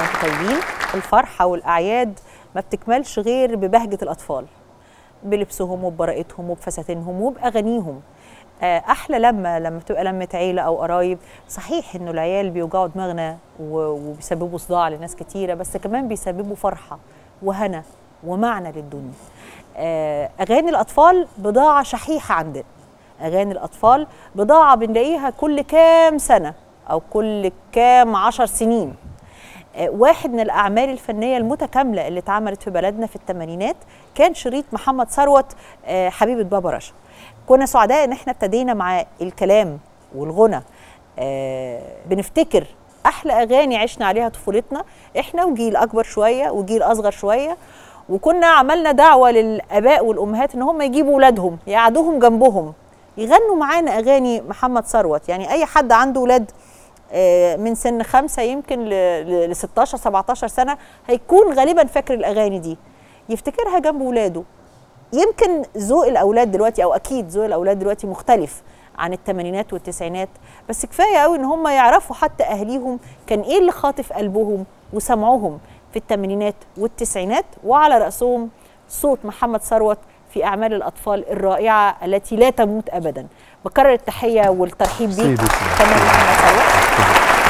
وانتم طيبين الفرحة والأعياد ما بتكملش غير ببهجة الأطفال بلبسهم وببراءتهم وبفساتينهم وبأغانيهم آه، أحلى لما لما تبقى لمة عيلة أو قرايب صحيح إنه العيال بيوجعوا دماغنا و- وبيسببوا صداع لناس كتيرة بس كمان بيسببوا فرحة وهنا ومعنى للدنيا آه، أغاني الأطفال بضاعة شحيحة عندنا أغاني الأطفال بضاعة بنلاقيها كل كام سنة أو كل كام عشر سنين آه، واحد من الأعمال الفنية المتكاملة اللي اتعملت في بلدنا في الثمانينات كان شريط محمد ثروت آه، حبيبة بابا رشا كنا سعداء إن احنا ابتدينا مع الكلام والغنى آه، بنفتكر أحلى أغاني عشنا عليها طفولتنا احنا وجيل أكبر شوية وجيل أصغر شوية وكنا عملنا دعوة للآباء والأمهات إن هم يجيبوا ولادهم يقعدوهم جنبهم يغنوا معانا أغاني محمد ثروت يعني أي حد عنده ولاد آه، من سن خمسة يمكن ل ل 16 17 سنة هيكون غالبا فاكر الأغاني دي يفتكرها جنب ولاده يمكن ذوق الأولاد دلوقتي أو أكيد ذوق الأولاد دلوقتي مختلف عن الثمانينات والتسعينات بس كفاية قوي إن هم يعرفوا حتى أهليهم كان إيه اللي خاطف قلبهم وسمعوهم في الثمانينات والتسعينات وعلى رأسهم صوت محمد ثروت في أعمال الأطفال الرائعة التي لا تموت أبدا بكرر التحية والترحيب بيك سيدي. فنان محمد ثروت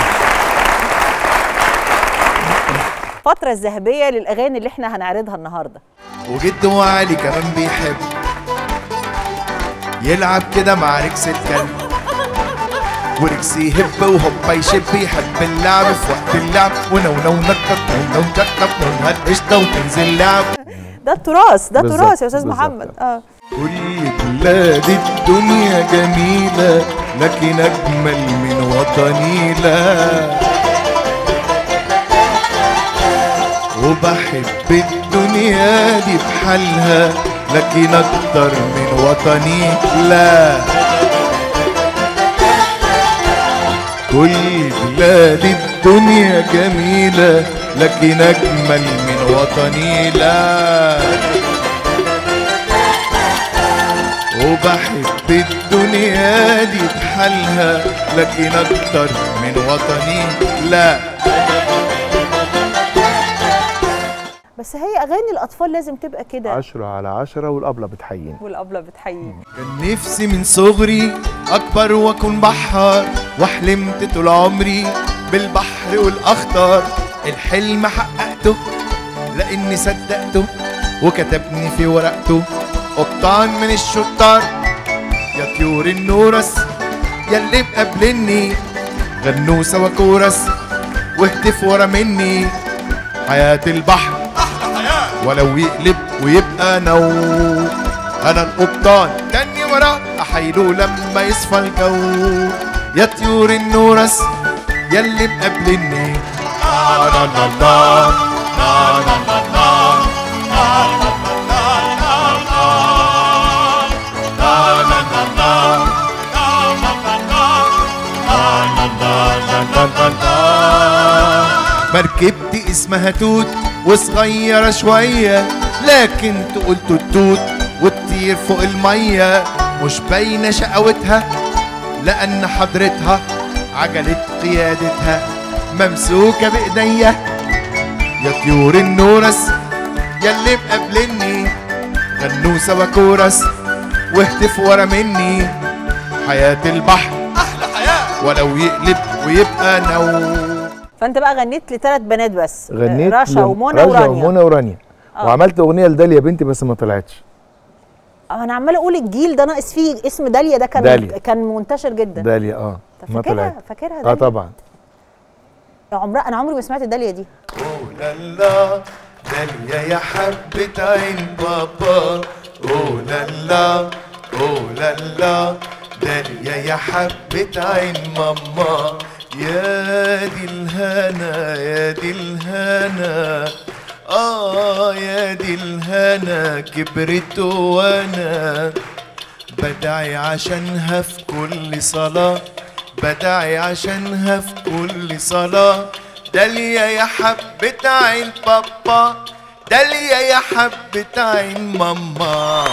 الفترة الذهبية للأغاني اللي احنا هنعرضها النهاردة وجده علي كمان بيحب يلعب كده مع ريكس الكلب وريكس يهب وهوبا يشب يحب اللعب في وقت اللعب ونونو نكت نونو نكت نونو القشطة وتنزل لعب ده التراث ده بالظبط، التراث يا أستاذ بالظبط. محمد اه كل بلاد الدنيا جميلة لكن أجمل من وطني لا وبحب الدنيا دي بحالها لكن أكتر من وطني لا كل بلاد الدنيا جميلة لكن أجمل من وطني لا وبحب الدنيا دي بحالها لكن اكتر من وطني لا بس هي أغاني الأطفال لازم تبقى كده عشرة على عشرة والأبلة بتحيينا والأبلة بتحييني كان نفسي من صغري اكبر واكون بحار وحلمت طول عمري بالبحر والاخطار الحلم حققته لاني صدقته وكتبني في ورقته قبطان من الشطار يا طيور النورس ياللي مقابلني غنوا سوا كورس واهتف ورا مني حياة البحر ولو يقلب ويبقى نو انا القبطان تاني وراه احيله لما يصفى الجو يا طيور النورس ياللي مقابلني لا لا لا لا لا لا لا لا مركبتي اسمها توت وصغيرة شوية لكن تقول توت وتطير فوق المية مش باينة شقاوتها لأن حضرتها عجلة قيادتها ممسوكة بإيديا يا طيور النورس ياللي مقابلني غنوا سوا كورس واهتفوا ورا مني حياة البحر أحلى حياة ولو يقلب ويبقى نو فأنت بقى غنيت لثلاث بنات بس غنيت رشا لم- ومنى رشا ورانيا ومنى ورانيا آه. وعملت أغنية لداليا بنتي بس ما طلعتش آه، أنا عمالة أقول الجيل ده ناقص فيه اسم داليا ده كان داليا. كان منتشر جدا داليا اه طب ما فاكرها طلعت فاكرها اه داليا طبعا عمرها أنا عمري ما سمعت داليا دي أوه لا داليا يا حبة عين بابا أوه لا لا أوه لا لا داليا يا حبة عين ماما يا دي الهنا يا دي الهنا آه يا دي الهنا كبرت وأنا بدعي عشانها في كل صلاة بدعي عشانها في كل صلاة داليا يا حبة عين بابا داليا يا حبة عين ماما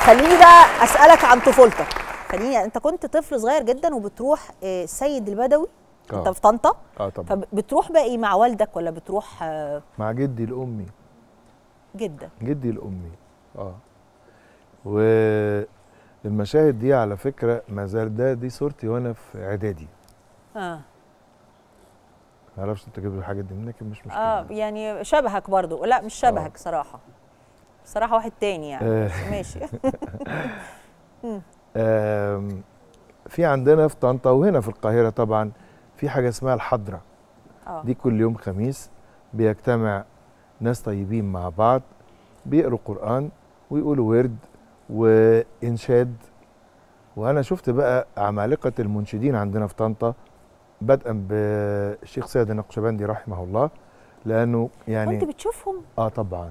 خليني بقى اسالك عن طفولتك خليني انت كنت طفل صغير جدا وبتروح آه، السيد البدوي آه. انت في طنطا اه طبعا فبتروح بقى ايه مع والدك ولا بتروح آه، مع جدي الامي جدا جدي الامي اه والمشاهد دي على فكره ما زال ده دي صورتي وانا في اعدادي اه ما اعرفش انت جبت الحاجات دي منك مش مشكله اه يعني شبهك برضو لا مش شبهك صراحه صراحه واحد تاني يعني آه. ماشي آم، في عندنا في طنطا وهنا في القاهره طبعا في حاجه اسمها الحضره اه دي كل يوم خميس بيجتمع ناس طيبين مع بعض بيقروا قرآن ويقولوا ورد وإنشاد وأنا شفت بقى عمالقة المنشدين عندنا في طنطا بدءا بالشيخ سيد النقشبندي رحمه الله لأنه كنت يعني بتشوفهم آه طبعا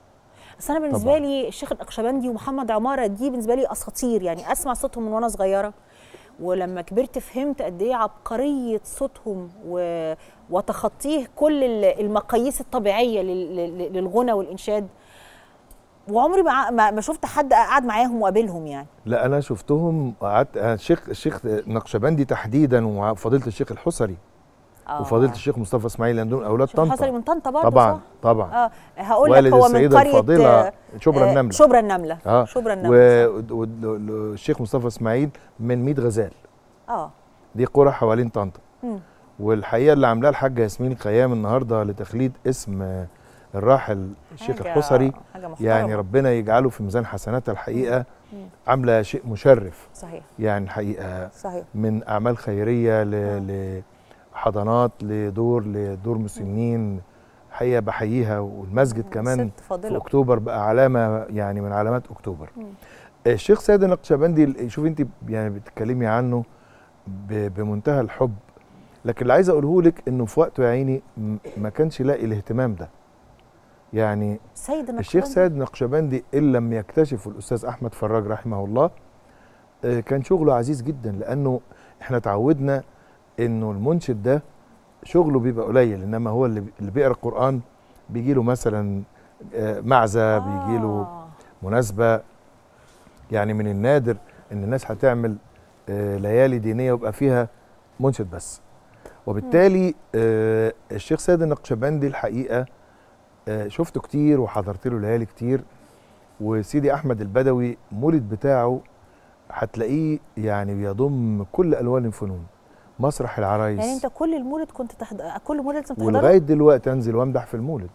بس انا بالنسبه طبعاً. لي الشيخ النقشبندي ومحمد عماره دي بالنسبه لي اساطير يعني اسمع صوتهم من وانا صغيره ولما كبرت فهمت قد ايه عبقريه صوتهم و... وتخطيه كل ال- المقاييس الطبيعيه لل... لل- للغنى والانشاد وعمري ما ما ما شفت حد قعد معاهم وقابلهم يعني لا أنا شفتهم قعدت آه، الشيخ الشيخ النقشبندي تحديدا وفضيلة الشيخ الحصري آه. وفضيلة الشيخ مصطفى إسماعيل لأن دول أولاد الشيخ الحصري طنطا من طنطا برضه طبعا صح؟ طبعا اه هقول لك والد هو من السيدة قريه الفاضلة آه، شبرا آه، النملة شبرا النمله اه شبرا النمله صح. والشيخ مصطفى اسماعيل من ميت غزال اه دي قرى حوالين طنطا مم. والحقيقه اللي عاملاها الحاجه ياسمين الخيام النهارده لتخليد اسم آه، الراحل الشيخ حاجة- الحصري حاجه محترمه يعني ربنا يجعله في ميزان حسناتها الحقيقه مم. عامله شيء مشرف صحيح يعني الحقيقه صحيح من اعمال خيريه ل- لحضانات لدور لدور مسنين حقيقه بحييها والمسجد كمان ست في فاضله اكتوبر بقى علامه يعني من علامات اكتوبر مم. الشيخ سيد النقشبندي شوف انت يعني بتتكلمي عنه ب- بمنتهى الحب لكن اللي عايز اقوله لك انه في وقته يا عيني م- ما كانش لاقي الاهتمام ده يعني سيد الشيخ النقشبندي سيد النقشبندي ان لم يكتشفه الاستاذ احمد فراج رحمه الله آه، كان شغله عزيز جدا لانه احنا تعودنا انه المنشد ده شغله بيبقى قليل انما هو اللي بي- اللي بيقرا القران بيجي له مثلا آه، معزه بيجي له آه. مناسبة يعني من النادر ان الناس هتعمل آه، ليالي دينية ويبقى فيها منشد بس وبالتالي آه، الشيخ سيد النقشبندي الحقيقة آه، شفته كتير وحضرت له ليالي كتير وسيدي احمد البدوي مولد بتاعه هتلاقيه يعني بيضم كل الوان الفنون مسرح العرايس يعني انت كل المولد كنت تحضر كل مولد لازم تحضره ولغايه دلوقتي انزل وامدح في المولد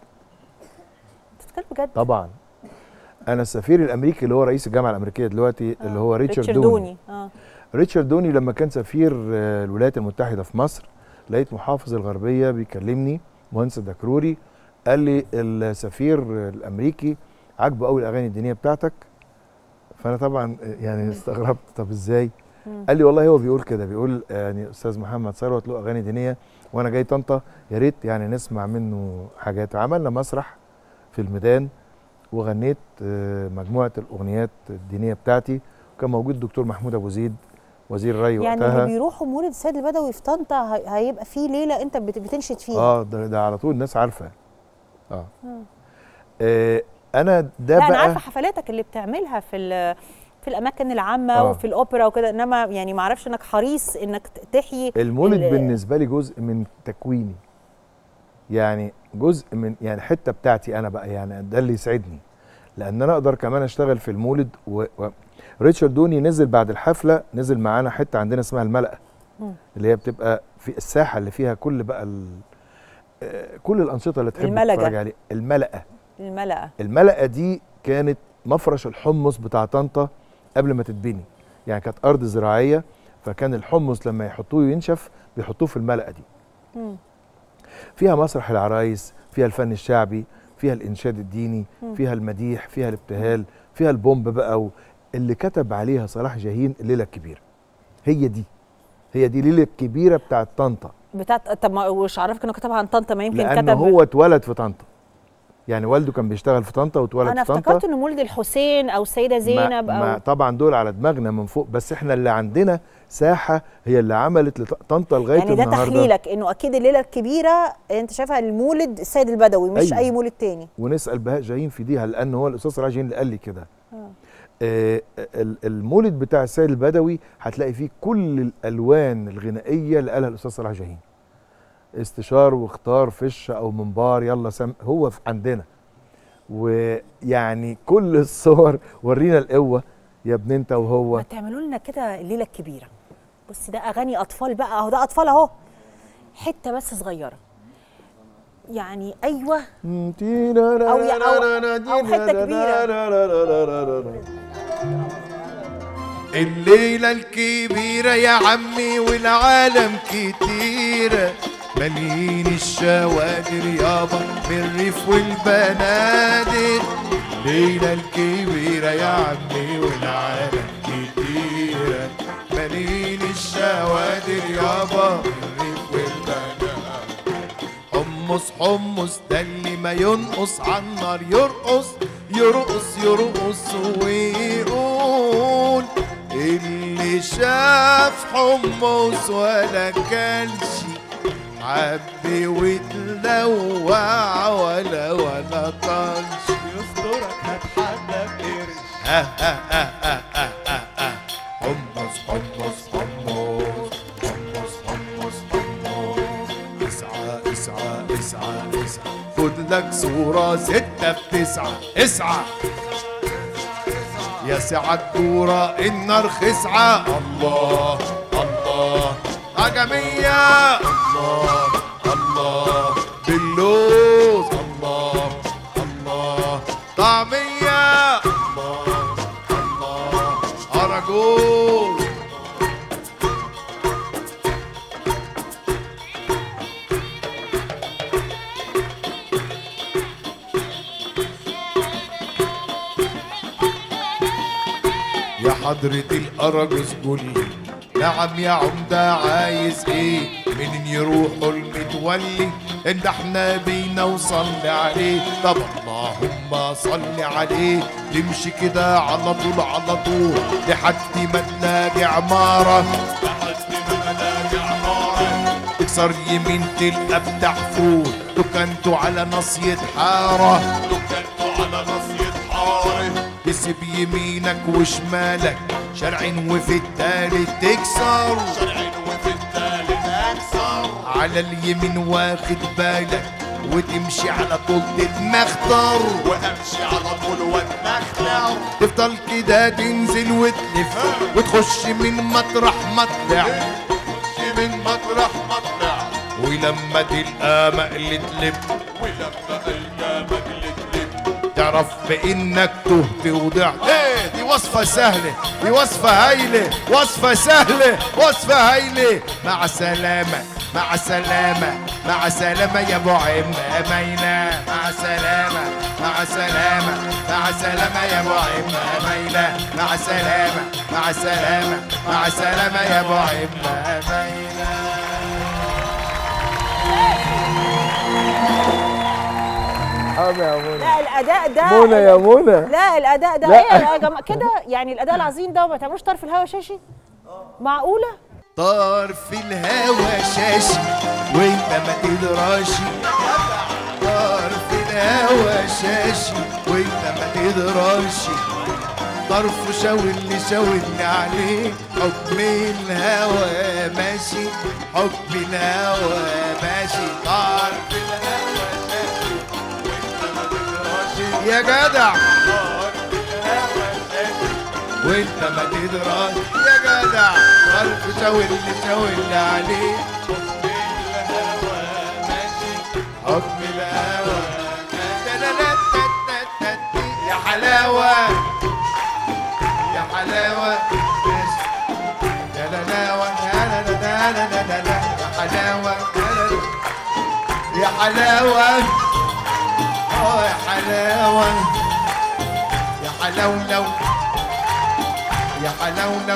انت بتتكلم بجد طبعا انا السفير الامريكي اللي هو رئيس الجامعه الامريكيه دلوقتي اللي هو ريتشارد دوني, دوني اه ريتشارد دوني لما كان سفير آه، الولايات المتحده في مصر لقيت محافظ الغربيه بيكلمني مهندس دكروري قال لي السفير الامريكي عاجبه قوي الاغاني الدينيه بتاعتك فانا طبعا يعني استغربت طب ازاي مم. قال لي والله هو بيقول كده بيقول آه، يعني استاذ محمد ثروت له اغاني دينيه وانا جاي طنطا يا ريت يعني نسمع منه حاجات عملنا مسرح في الميدان وغنيت آه، مجموعه الاغنيات الدينيه بتاعتي وكان موجود الدكتور محمود ابو زيد وزير الري يعني اللي وقتها بيروحوا مولد السيد البدوي في طنطا هي- هيبقى فيه ليله انت بت- بتنشد فيها اه ده, ده على طول الناس عارفه اه, مم. آه انا ده لا بقى انا عارفه حفلاتك اللي بتعملها في ال- في الاماكن العامه آه. وفي الاوبرا وكده انما يعني ما اعرفش انك حريص انك ت- تحيي المولد ال- بالنسبه لي جزء من تكويني يعني جزء من يعني حته بتاعتي انا بقى يعني ده اللي يسعدني لان انا اقدر كمان اشتغل في المولد و... و... ريتشارد دوني نزل بعد الحفله نزل معانا حته عندنا اسمها الملأ مم. اللي هي بتبقى في الساحه اللي فيها كل بقى ال... آه، كل الانشطه اللي تحب الملجأ. تتفرج عليها الملأ الملأ الملأ دي كانت مفرش الحمص بتاع طنطا قبل ما تتبني يعني كانت ارض زراعيه فكان الحمص لما يحطوه ينشف بيحطوه في الملأ دي مم. فيها مسرح العرايس فيها الفن الشعبي فيها الانشاد الديني مم. فيها المديح فيها الابتهال فيها البومب بقى و... اللي كتب عليها صلاح جاهين الليله الكبيره هي دي هي دي الليله الكبيره بتاعت طنطا بتاعت طب ما وش عرفك انه كتبها عن طنطا ما يمكن لان كتب هو اتولد في طنطا يعني والده كان بيشتغل في طنطا واتولد انا في طنطا افتكرت انه مولد الحسين او السيده زينب ما ما او طبعا دول على دماغنا من فوق بس احنا اللي عندنا ساحه هي اللي عملت لطنطا لغايه يعني ده النهارده تحليلك انه اكيد الليله الكبيره انت شايفها المولد السيد البدوي مش أيوة. اي مولد تاني ونسال بهاء جاهين في ديها لان هو الاستاذ صلاح جاهين اللي قال لي كده آه. آه، ال- المولد بتاع السيد البدوي هتلاقي فيه كل الالوان الغنائيه اللي قالها الاستاذ صلاح جاهين استشار واختار فش او منبار يلا سم هو في عندنا ويعني كل الصور ورينا القوه يا ابن انت وهو ما تعملوا لنا كده الليله الكبيره بص ده اغاني اطفال بقى اهو ده اطفال اهو حته بس صغيره يعني ايوه أو يا- أو- أو حتة الليلة الكبيرة يا عمي والعالم كتيرة مليين الشوادر يابا بالريف والبنادق الليلة الكبيرة يا عمي والعالم كتيرة مليين الشوادر يابا بالريف والبنادق حمص حمص ده اللي ما ينقص عالنار يرقص يرقص يرقص ويقول اللي شاف حمص ولا كلش حب وتلوع ولا ولا طنش يسترك هتحدى بقرش ها ها ها ها ها ها ها حمص حمص حمص حمص حمص حمص اسعى اسعى اسعى اسعى خد لك صورة ستة في تسعة اسعى يا سعى الدورة النار خسعة الله الله عجمية الله الله باللوز الله الله طعمية الله الله أرجوز يا حضرة الأرجوز قولي نعم يا عمدة عايز ايه منين يروحوا المتولي ان احنا بينا وصلي عليه طب اللهم صل عليه تمشي كده على طول على طول لحد ما تلاقي عمارة لحد ما تلاقي عمارة تكسر يمين تلقى بتاع فول دكنتوا على نصية حارة دكنتوا على نصية حارة تسيب يمينك وشمالك شرعين وفي التالت تكسر شرعين وفي التالت تكسر على اليمين واخد بالك وتمشي على طول تتمخطر وامشي على طول واتمخطر تفضل كده تنزل وتلف وتخش من مطرح ما طلع تخش من مطرح ما طلع ولما تلقى مقلة لب ولما تلقى مقلة لب تعرف بانك تهت وضعت ايه دي وصفة سهلة دي وصفة هايلة وصفة سهلة وصفة هايلة مع سلامة مع سلامة مع سلامة يا ابو عمة ميلة مع سلامة مع سلامة مع سلامة يا ابو عمة ميلة مع سلامة مع سلامة مع سلامة يا ابو عمة ميلة حاضر يا منى لا الاداء ده منى يا منى لا الاداء ده لا. ايه يا جماعه كده يعني الاداء العظيم ده ما تعملوش طرف الهوا شاشي معقوله طار في الهوا شاشي وانت ما تدراشي طار في الهوا شاشي وانت ما تدراشي طرف شاولني شاولني عليه حكم الهوى ماشي حكم الهوى ماشي طار في الهوا شاشي وانت ما تدراشي يا جدع طار في الهوا شاشي وانت ما تدراش يا جدع قلب شاور اللي شاور عليه حكم الهوى لا لا لا تا تا تا تي. يا حلاوة يا حلاوة يا لا لا و- لا لا لا لا لا لا لا يا حلاوة لا لا لا. يا حلاوة اه يا حلاوة يا حلاولو يا حلاولو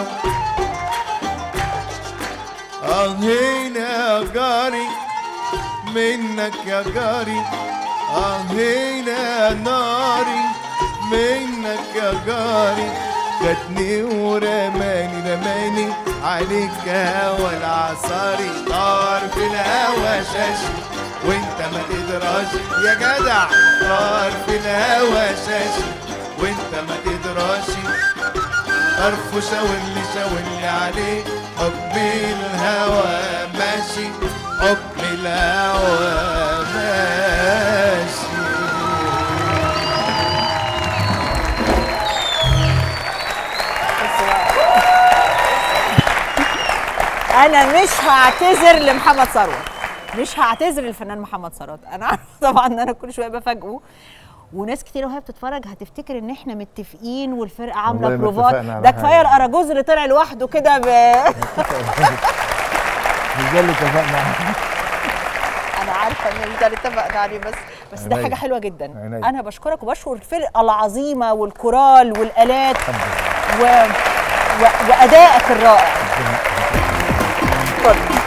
اه هنا يا جاري منك يا جاري اه هنا يا ناري منك يا جاري خدني ورماني رماني عليك هوا العصاري طار في الهوا شاشي وانت ما تدراش يا جدع طار في الهوا شاشي وانت ما تدراشي طرفه شاورلي شاورلي عليه حكم الهوى ماشي حكم الهوى ماشي انا مش هعتذر لمحمد ثروت مش هعتذر للفنان محمد ثروت انا عارفه طبعا ان انا كل شويه بفاجئه وناس كتير وهي بتتفرج هتفتكر ان احنا متفقين والفرقه عامله والله ما بروفات اتفقنا على ده كفايه حاجة. الاراجوز اللي طلع لوحده كده ب... مش ده اللي اتفقنا عليه. انا عارفه ان مش ده اللي اتفقنا عليه بس بس ده عينيا. حاجه حلوه جدا عينيا. انا بشكرك وبشكر الفرقه العظيمه والكورال والالات و... و... وادائك الرائع اتفضل.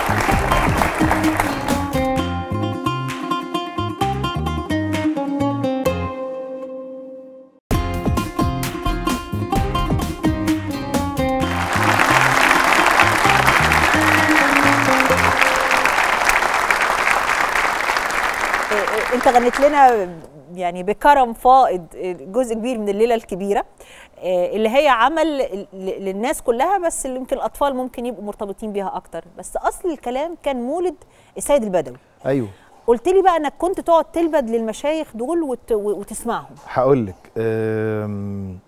إيه إيه انت غنيت لنا يعني بكرم فائض جزء كبير من الليله الكبيره إيه اللي هي عمل ل- للناس كلها بس اللي يمكن الاطفال ممكن يبقوا مرتبطين بيها اكتر بس اصل الكلام كان مولد السيد البدوي ايوه قلت لي بقى انك كنت تقعد تلبد للمشايخ دول وت... وتسمعهم هقول لك أم،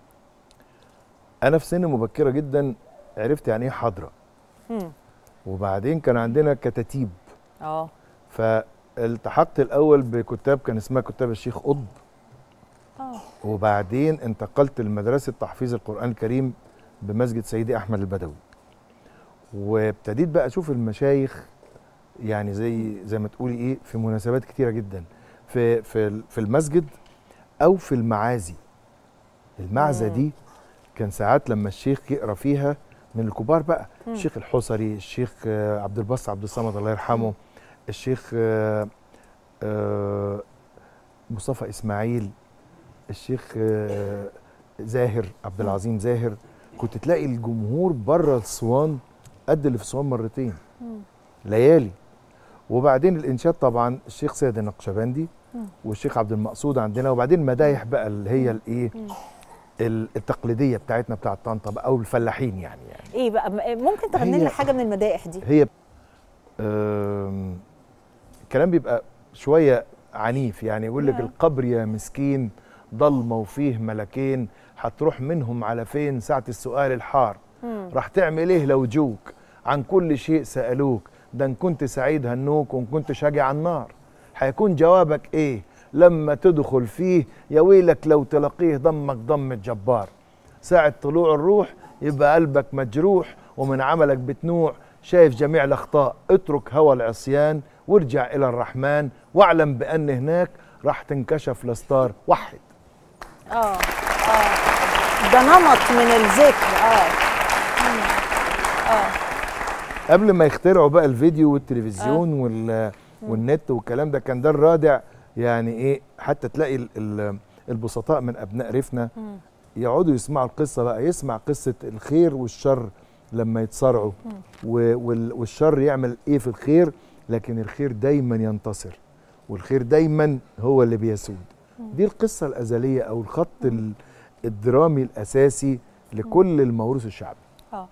انا في سن مبكره جدا عرفت يعني ايه حضره مم. وبعدين كان عندنا كتاتيب اه فالتحقت الاول بكتاب كان اسمها كتاب الشيخ قطب اه وبعدين انتقلت لمدرسه تحفيظ القران الكريم بمسجد سيدي احمد البدوي وابتديت بقى اشوف المشايخ يعني زي زي ما تقولي ايه في مناسبات كتيره جدا في في في المسجد او في المعازي المعزه مم. دي كان ساعات لما الشيخ يقرا فيها من الكبار بقى مم. الشيخ الحصري الشيخ آه، عبد الباسط عبد الصمد الله يرحمه الشيخ آه، آه، مصطفى اسماعيل الشيخ آه، زاهر عبد العظيم زاهر كنت تلاقي الجمهور بره الصوان قد اللي في الصوان مرتين مم. ليالي وبعدين الانشاد طبعا الشيخ سيد النقشبندي مم. والشيخ عبد المقصود عندنا وبعدين مدايح بقى اللي هي الايه مم. ال- التقليديه بتاعتنا بتاعت طنطا بقى او الفلاحين يعني يعني ايه بقى م- ممكن تغني هي- لنا حاجه من المدائح دي هي آم، الكلام بيبقى شويه عنيف يعني يقول لك نعم. القبر يا مسكين ضلمه وفيه ملكين هتروح منهم على فين ساعه السؤال الحار مم. راح تعمل ايه لو جوك عن كل شيء سالوك ده ان كنت سعيد هنوك وان كنت شاجي على النار هيكون جوابك ايه لما تدخل فيه يا ويلك لو تلاقيه ضمك ضم الجبار ساعة طلوع الروح يبقى قلبك مجروح ومن عملك بتنوع شايف جميع الأخطاء اترك هوى العصيان وارجع إلى الرحمن واعلم بأن هناك راح تنكشف الأستار وحد اه اه ده نمط من الذكر اه مم. اه قبل ما يخترعوا بقى الفيديو والتلفزيون وال والنت والكلام ده كان ده الرادع يعني ايه حتى تلاقي ال- ال- البسطاء من ابناء ريفنا مم. يقعدوا يسمعوا القصه بقى يسمع قصه الخير والشر لما يتصارعوا و- وال- والشر يعمل ايه في الخير لكن الخير دايما ينتصر والخير دايما هو اللي بيسود دي القصه الازليه او الخط ال- الدرامي الاساسي لكل الموروث الشعبي اه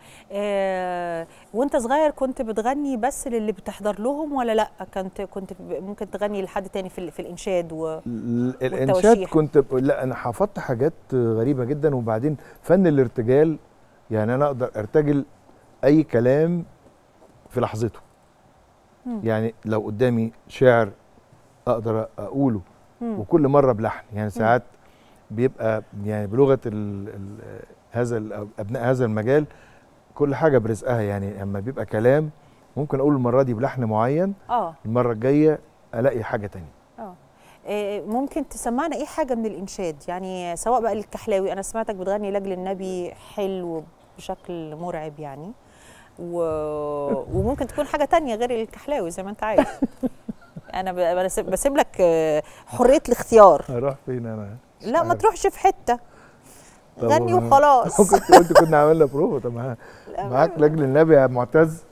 آه، وانت صغير كنت بتغني بس للي بتحضر لهم ولا لا كنت كنت ب- ممكن تغني لحد تاني في ال- في الانشاد و... ال- الانشاد والتواشيح. كنت ب... لا انا حفظت حاجات غريبه جدا وبعدين فن الارتجال يعني انا اقدر ارتجل اي كلام في لحظته مم. يعني لو قدامي شعر اقدر اقوله مم. وكل مره بلحن يعني ساعات بيبقى يعني بلغه ال... ال... هذا ال- ابناء هذا المجال كل حاجه برزقها يعني لما بيبقى كلام ممكن اقول المره دي بلحن معين اه المره الجايه الاقي حاجه تانية اه آه، ممكن تسمعنا ايه حاجه من الانشاد يعني سواء بقى للكحلاوي انا سمعتك بتغني لاجل النبي حلو بشكل مرعب يعني و... وممكن تكون حاجه تانية غير الكحلاوي زي ما انت عايز انا ب... أنا بسيب- بسيب لك آه، حريه الاختيار هروح فين انا مش لا ما عارف. تروحش في حته طب غني و- وخلاص كنت قلت كنا عملنا بروفا طب ما- معاك لاجل النبي يا معتز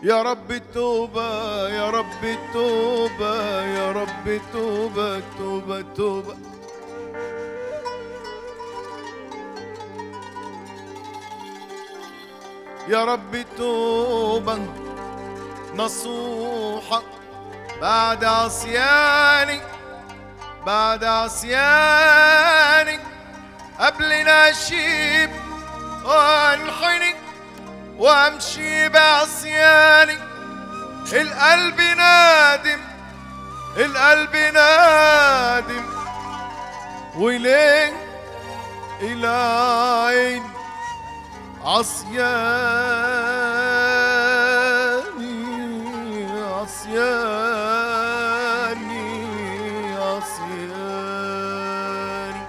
يا رب توبة يا رب توبة يا رب توبة توبة توبة يا رب توبة نصوحة بعد عصياني بعد عصياني قبل نشيب وانحني وامشي بعصياني القلب نادم القلب نادم وليه الى عين عصياني عصياني عصياني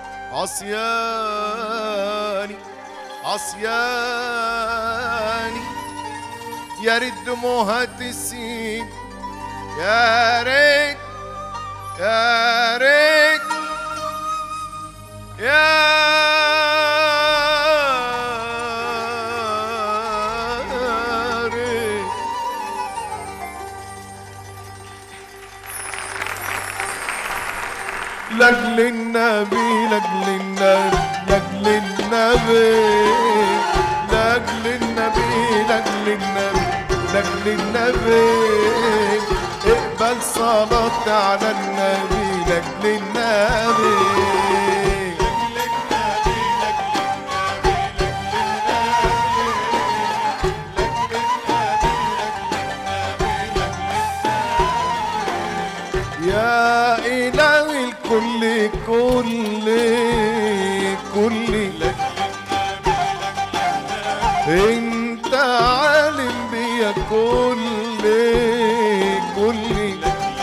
عصياني عصياني يا ريت دموعها تسيل يا ريت يا ريت يا ريت لاجل النبي لاجل النبي لاجل النبي لاجل النبي لاجل النبي لاجل النبي اقبل صلاتي على النبي لاجل النبي يا إله الكل كل كل انت عالم بيا كل كل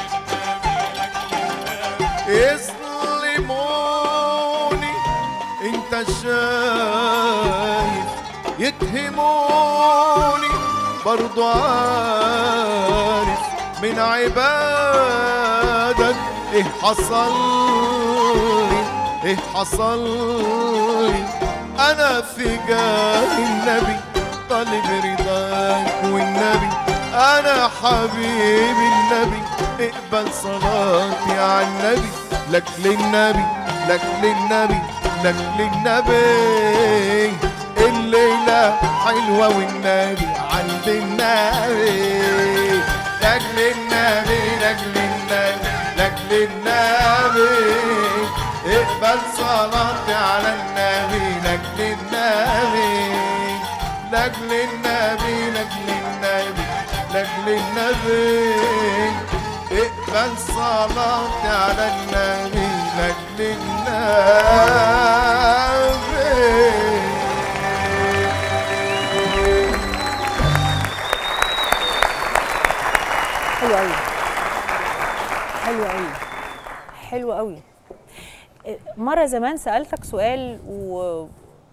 يظلموني انت شايف يتهموني برضو عارف من عبادك ايه حصل لي ايه حصل لي انا في جاه النبي طالب رضاك والنبي انا حبيب النبي اقبل صلاتي على النبي لك للنبي لك للنبي لك للنبي الليلة حلوة والنبي عند النبي لك للنبي لك للنبي لك للنبي اقبل صلاتي على النبي لك للنبي لك للنبي لك للنبي لك للنبي اقبل صلاتي على النبي لك للنبي حلو قوي حلو قوي حلو قوي مره زمان سالتك سؤال و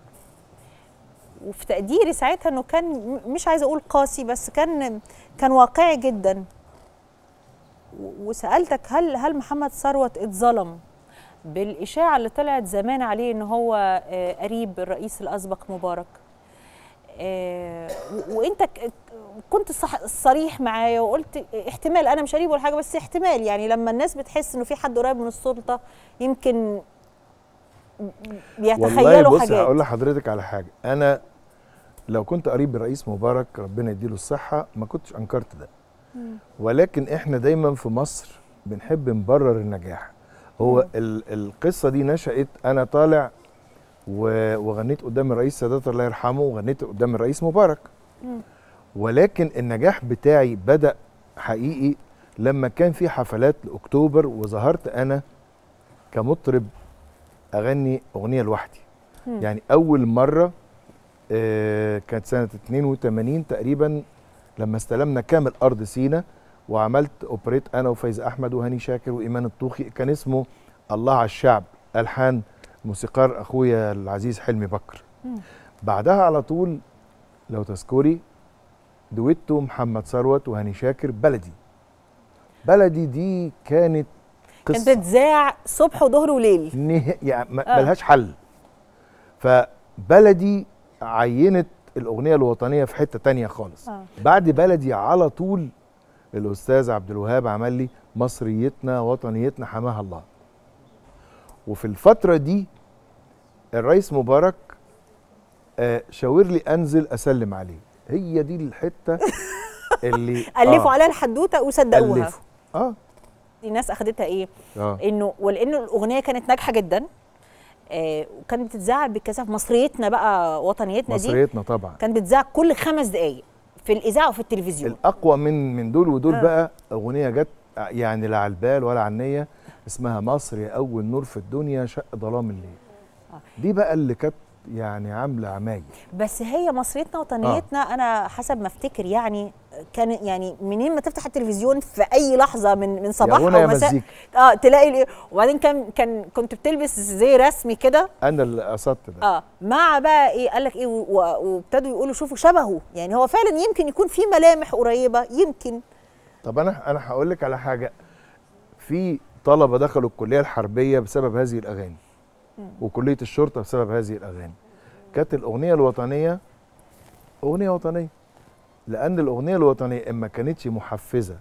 وفي تقديري ساعتها انه كان م- مش عايزه اقول قاسي بس كان كان واقعي جدا و- وسالتك هل هل محمد ثروت اتظلم بالاشاعه اللي طلعت زمان عليه ان هو آه، قريب الرئيس الاسبق مبارك آه، و- وانت ك- كنت صح صريح معايا وقلت احتمال انا مش قريب ولا حاجه بس احتمال يعني لما الناس بتحس انه في حد قريب من السلطه يمكن والله بيتخيلوا بص حاجات هقول لحضرتك على حاجه انا لو كنت قريب بالرئيس مبارك ربنا يديله الصحه ما كنتش انكرت ده ولكن احنا دايما في مصر بنحب نبرر النجاح هو ال القصه دي نشأت انا طالع و- وغنيت قدام الرئيس سادات الله يرحمه وغنيت قدام الرئيس مبارك ولكن النجاح بتاعي بدأ حقيقي لما كان في حفلات لاكتوبر وظهرت انا كمطرب اغني اغنيه لوحدي يعني اول مره آه، كانت سنه 82 تقريبا لما استلمنا كامل ارض سينا وعملت اوبريت انا وفايز احمد وهاني شاكر وايمان الطوخي كان اسمه الله على الشعب الحان موسيقار اخويا العزيز حلمي بكر بعدها على طول لو تذكري دويتو محمد ثروت وهاني شاكر بلدي بلدي دي كانت كانت قصه بتذاع صبح وظهر وليل نه... يعني ما- آه. ملهاش حل فبلدي عينت الاغنيه الوطنيه في حته تانية خالص آه. بعد بلدي على طول الاستاذ عبد الوهاب عمل لي مصريتنا وطنيتنا حماها الله وفي الفتره دي الرئيس مبارك آه، شاور لي انزل اسلم عليه هي دي الحته اللي الفوا آه عليها الحدوته وصدقوها ألفوا. اه الناس اخدتها ايه اه انه ولانه الاغنيه كانت ناجحه جدا آه وكانت بتتذاع بكثافه مصريتنا بقى وطنيتنا دي مصريتنا طبعا كانت بتذاع كل خمس دقائق في الاذاعه وفي التلفزيون الاقوى من من دول ودول آه. بقى اغنيه جت يعني لا على البال ولا على النيه اسمها مصر يا اول نور في الدنيا شق ظلام الليل آه. دي بقى اللي كانت يعني عامله عمايل بس هي مصريتنا وطنيتنا آه. انا حسب ما افتكر يعني كان يعني منين ما تفتح التلفزيون في اي لحظه من من صباح يا غنى يا او مساء مزيكا اه تلاقي ال- وبعدين كان كان كنت بتلبس زي رسمي كده انا اللي قصدت ده اه مع بقى ايه قال لك ايه و- و- وابتدوا يقولوا شوفوا شبهه يعني هو فعلا يمكن يكون في ملامح قريبه يمكن طب انا انا هقول لك على حاجه في طلبه دخلوا الكليه الحربيه بسبب هذه الاغاني وكليه الشرطه بسبب هذه الاغاني كانت الاغنيه الوطنيه اغنيه وطنيه لان الاغنيه الوطنيه اما كانتش محفزه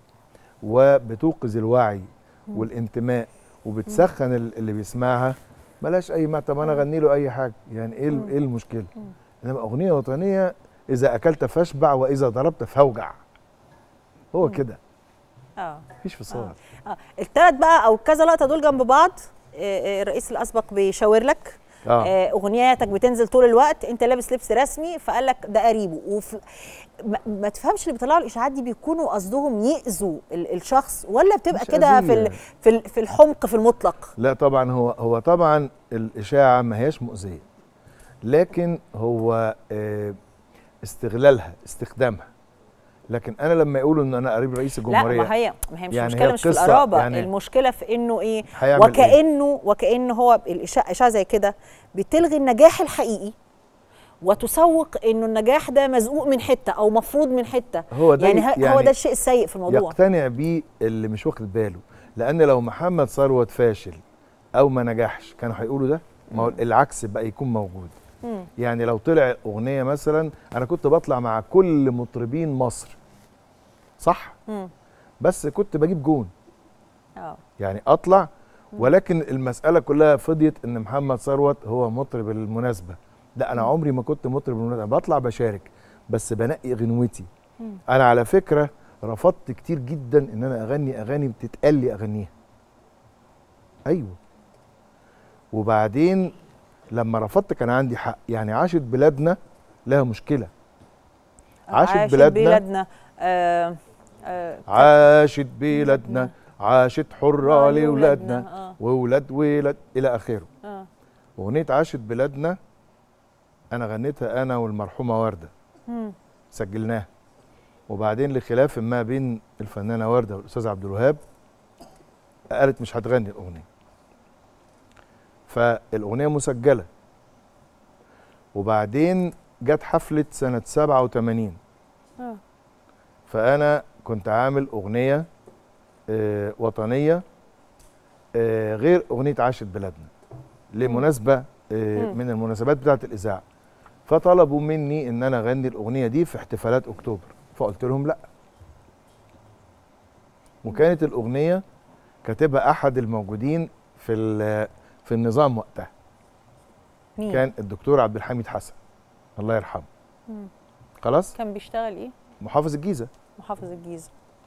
وبتوقظ الوعي والانتماء وبتسخن ال- اللي بيسمعها ملاش اي معنى طب انا اغني له اي حاجه يعني ايه ال- ايه المشكله انما اغنيه وطنيه اذا اكلت فاشبع واذا ضربت فاوجع هو كده اه مفيش فصال اه الثلاث بقى او كذا لقطه دول جنب بعض آه، آه، الرئيس الاسبق بيشاور لك اه آه، اغنياتك بتنزل طول الوقت انت لابس لبس رسمي فقال لك ده قريبه وف... ما, ما تفهمش اللي بيطلعوا الاشاعات دي بيكونوا قصدهم ياذوا ال- الشخص ولا بتبقى مش كده في ال... أذية. في ال... في الحمق في المطلق لا طبعا هو هو طبعا الاشاعه ما هياش مؤذيه لكن هو آه، استغلالها استخدامها لكن انا لما يقولوا ان انا قريب رئيس لا الجمهوريه ما هي ما هي مش يعني مشكله هي مش في القصة القرابه يعني المشكله في انه ايه هيعمل إيه؟ وكانه وكانه هو الاشاعه إشاعة زي كده بتلغي النجاح الحقيقي وتسوق انه النجاح ده مزقوق من حته او مفروض من حته هو ده يعني, ه- هو يعني ده الشيء السيء في الموضوع يقتنع بيه اللي مش واخد باله لان لو محمد ثروت فاشل او ما نجحش كانوا هيقولوا ده ما هو العكس بقى يكون موجود مم. يعني لو طلع اغنيه مثلا انا كنت بطلع مع كل مطربين مصر صح مم. بس كنت بجيب جون اه يعني اطلع ولكن المساله كلها فضيت ان محمد ثروت هو مطرب المناسبه لا انا عمري ما كنت مطرب المناسبه بطلع بشارك بس بنقي غنوتي مم. انا على فكره رفضت كتير جدا ان انا اغني اغاني بتتقال لي اغنيها ايوه وبعدين لما رفضت كان عندي حق يعني عاشت بلادنا لها مشكله عاشت بلادنا- بلادنا آه آه عاشت بلادنا عاشت حرة آه، لولادنا آه. وولاد ولاد إلى آخره آه. أغنية عاشت بلادنا أنا غنيتها أنا والمرحومة وردة مم. سجلناها وبعدين لخلاف ما بين الفنانة وردة والأستاذ عبد الوهاب قالت مش هتغني الأغنية فالأغنية مسجلة وبعدين جت حفلة سنة 87 آه. فأنا كنت عامل أغنية آه، وطنية آه، غير أغنية عاشت بلادنا لمناسبة آه، مم. من المناسبات بتاعة الإذاعة فطلبوا مني إن أنا أغني الأغنية دي في احتفالات أكتوبر فقلت لهم لأ وكانت الأغنية كاتبها أحد الموجودين في ال- في النظام وقتها مين كان الدكتور عبد الحميد حسن الله يرحمه مم. خلاص كان بيشتغل ايه محافظ الجيزة محافظ الجيزه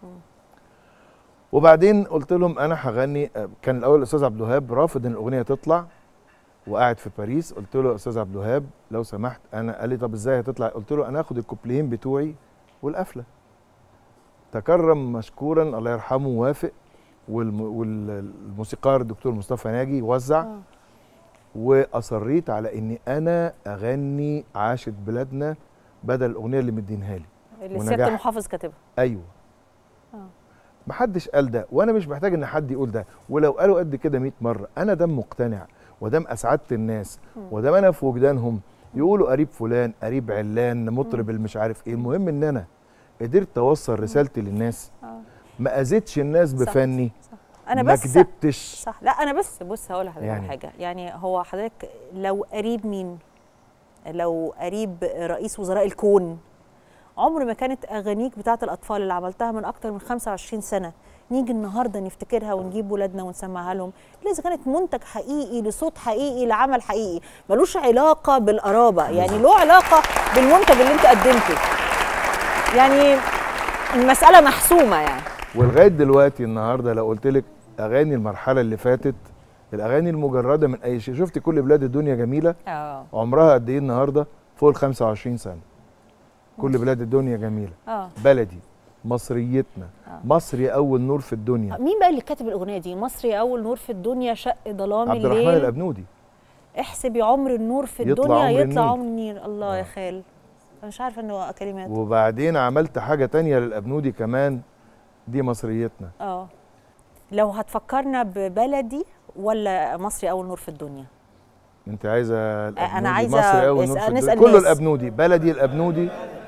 وبعدين قلت لهم انا هغني كان الاول الاستاذ عبد الوهاب رافض ان الاغنيه تطلع وقاعد في باريس قلت له يا استاذ عبد الوهاب لو سمحت انا قال لي طب ازاي هتطلع قلت له انا هاخد الكوبليهين بتوعي والقفله تكرم مشكورا الله يرحمه وافق والم... والموسيقار الدكتور مصطفى ناجي وزع آه. واصريت على اني انا اغني عاشت بلادنا بدل الاغنيه اللي مدينها لي اللي ونجاح. سياده المحافظ كاتبها ايوه آه. محدش قال ده وانا مش محتاج ان حد يقول ده ولو قالوا قد كده 100 مره انا دام مقتنع ودام اسعدت الناس ودام انا في وجدانهم يقولوا قريب فلان قريب علان مطرب المش عارف ايه المهم ان انا قدرت اوصل رسالتي للناس آه. ما اذيتش الناس صح، بفني صح. انا ما بس كدبتش صح لا انا بس بص هقول لحضرتك يعني. يعني حاجه يعني هو حضرتك لو قريب مين لو قريب رئيس وزراء الكون عمر ما كانت اغانيك بتاعت الاطفال اللي عملتها من اكتر من 25 سنه نيجي النهارده نفتكرها ونجيب ولادنا ونسمعها لهم لازم كانت منتج حقيقي لصوت حقيقي لعمل حقيقي ملوش علاقه بالقرابه يعني له علاقه بالمنتج اللي انت قدمته يعني المساله محسومه يعني ولغايه دلوقتي النهارده لو قلت لك اغاني المرحله اللي فاتت الاغاني المجرده من اي شيء شفت كل بلاد الدنيا جميله اه عمرها قد ايه النهارده فوق ال 25 سنه كل بلاد الدنيا جميله اه بلدي مصريتنا آه. مصري اول نور في الدنيا مين بقى اللي كاتب الاغنيه دي مصري اول نور في الدنيا شق ظلام عبد الرحمن الليل الابنودي احسب يا عمر النور في يطلع الدنيا عمر يطلع النيل. عمر النيل الله يا آه. خال انا مش عارفه انه كلمات وبعدين عملت حاجه تانية للابنودي كمان دي مصريتنا اه لو هتفكرنا ببلدي ولا مصري اول نور في الدنيا انت عايزه الابنودي عايزة مصري اول نور اسأل- في الدنيا نسأل كله ناس. الابنودي بلدي الابنودي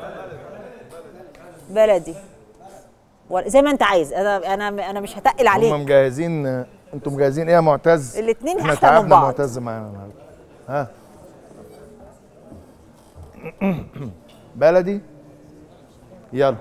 بلدي ولا- زي ما انت عايز انا انا انا مش هتقل هم عليك مجهزين انتوا مجهزين ايه يا معتز الاتنين احنا احلى من تعبنا بعض معتز معانا النهارده ها بلدي يلا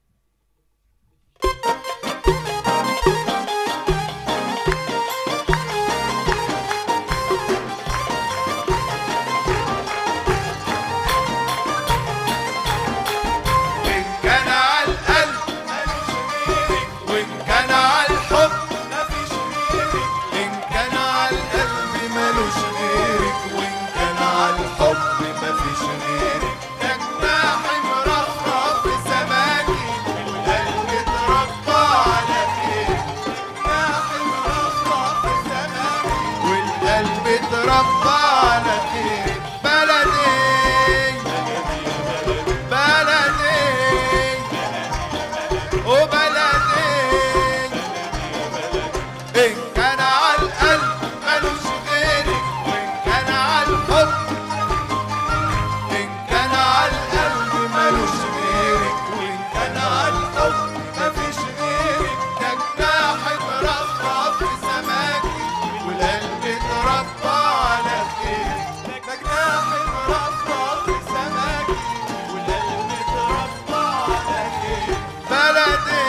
إن كان على القلب وإن كان على الحب مفيش غيرك إن كان على القلب ملوش غيرك وإن كان على الحب مفيش غيرك ده جناح مرفرف في سماكي والقلب اتربى على خيرك جناح مرفرف في سماكي والقلب اتربى على خيرك بلدي بلدي وبلدي إن كان على القلب ملوش غيرك وإن كان على الحب إن كان على القلب ملوش غيرك وإن كان على الحب مفيش غيرك ده جناح مرفرف في سماكي والقلب اتربى على خيرك ده جناح مرفرف في سماكي والقلب اتربى على خيرك بلدي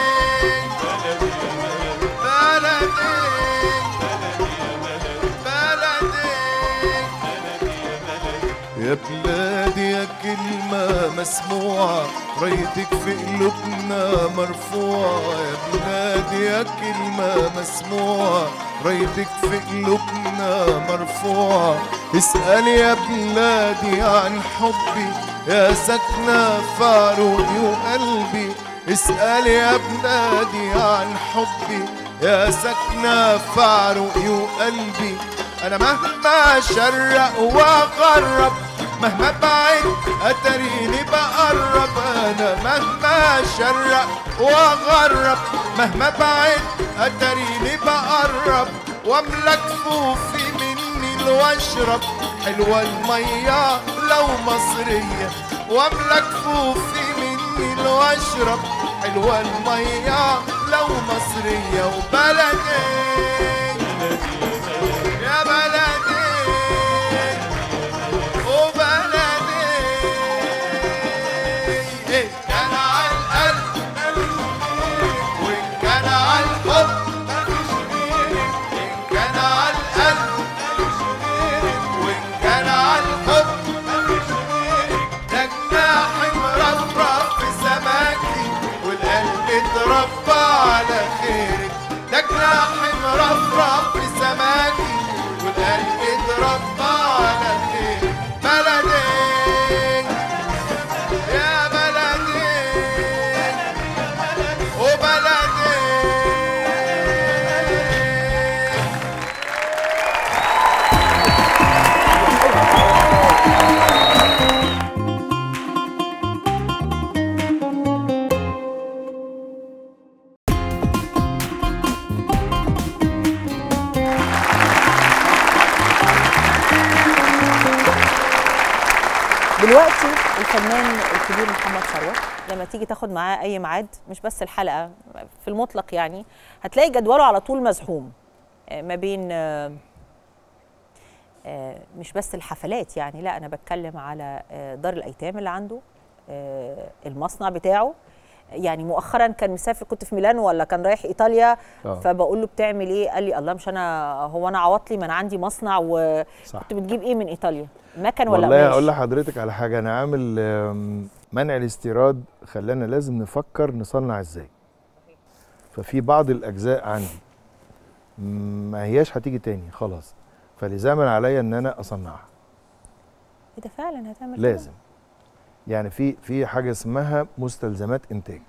يا بلادي يا كلمة مسموعة رايتك في قلوبنا مرفوعة يا بلادي يا كلمة مسموعة رايتك في قلوبنا مرفوعة اسأل يا بلادي عن حبي يا ساكنة في عروقي وقلبي اسأل يا بلادي عن حبي يا ساكنة في عروقي وقلبي أنا مهما شرق وأغرب مهما بعد أتريني بقرب أنا مهما شرق وأغرب مهما بعد أتريني بقرب وأملى كفوفي مني وأشرب حلوة المية لو مصرية وأملى كفوفي مني وأشرب حلوة المية لو مصرية وبلدي يا بلدي وبلدي إن كان على القلب وإن كان على الحب مفيش غيرك إن كان على القلب مفيش غيرك وإن كان على الحب مفيش غيرك ده جناح مرفرف في سماكي والقلب اتربى على خيرك ده جناح مرفرف في سماكي والقلب اتربى على خيرك بلدي يا بلدي وبلدي دلوقتي الفنان الكبير محمد ثروت لما تيجي تاخد معاه اي ميعاد مش بس الحلقه في المطلق يعني هتلاقي جدوله على طول مزحوم آه، ما بين آه، آه، مش بس الحفلات يعني لا انا بتكلم على آه، دار الايتام اللي عنده آه، المصنع بتاعه يعني مؤخرا كان مسافر كنت في ميلانو ولا كان رايح ايطاليا آه. فبقول له بتعمل ايه قال لي الله مش انا هو انا عوضلي ما انا عندي مصنع وكنت صح بتجيب ايه من ايطاليا مكن ولا والله قماش اقول لحضرتك على حاجه انا عامل آم، منع الاستيراد خلانا لازم نفكر نصنع ازاي ففي بعض الاجزاء عندي م- ما هياش هتيجي تاني خلاص فلزاما عليا ان انا اصنعها ايه ده فعلا هتعمل كده؟ لازم يعني في في حاجه اسمها مستلزمات انتاج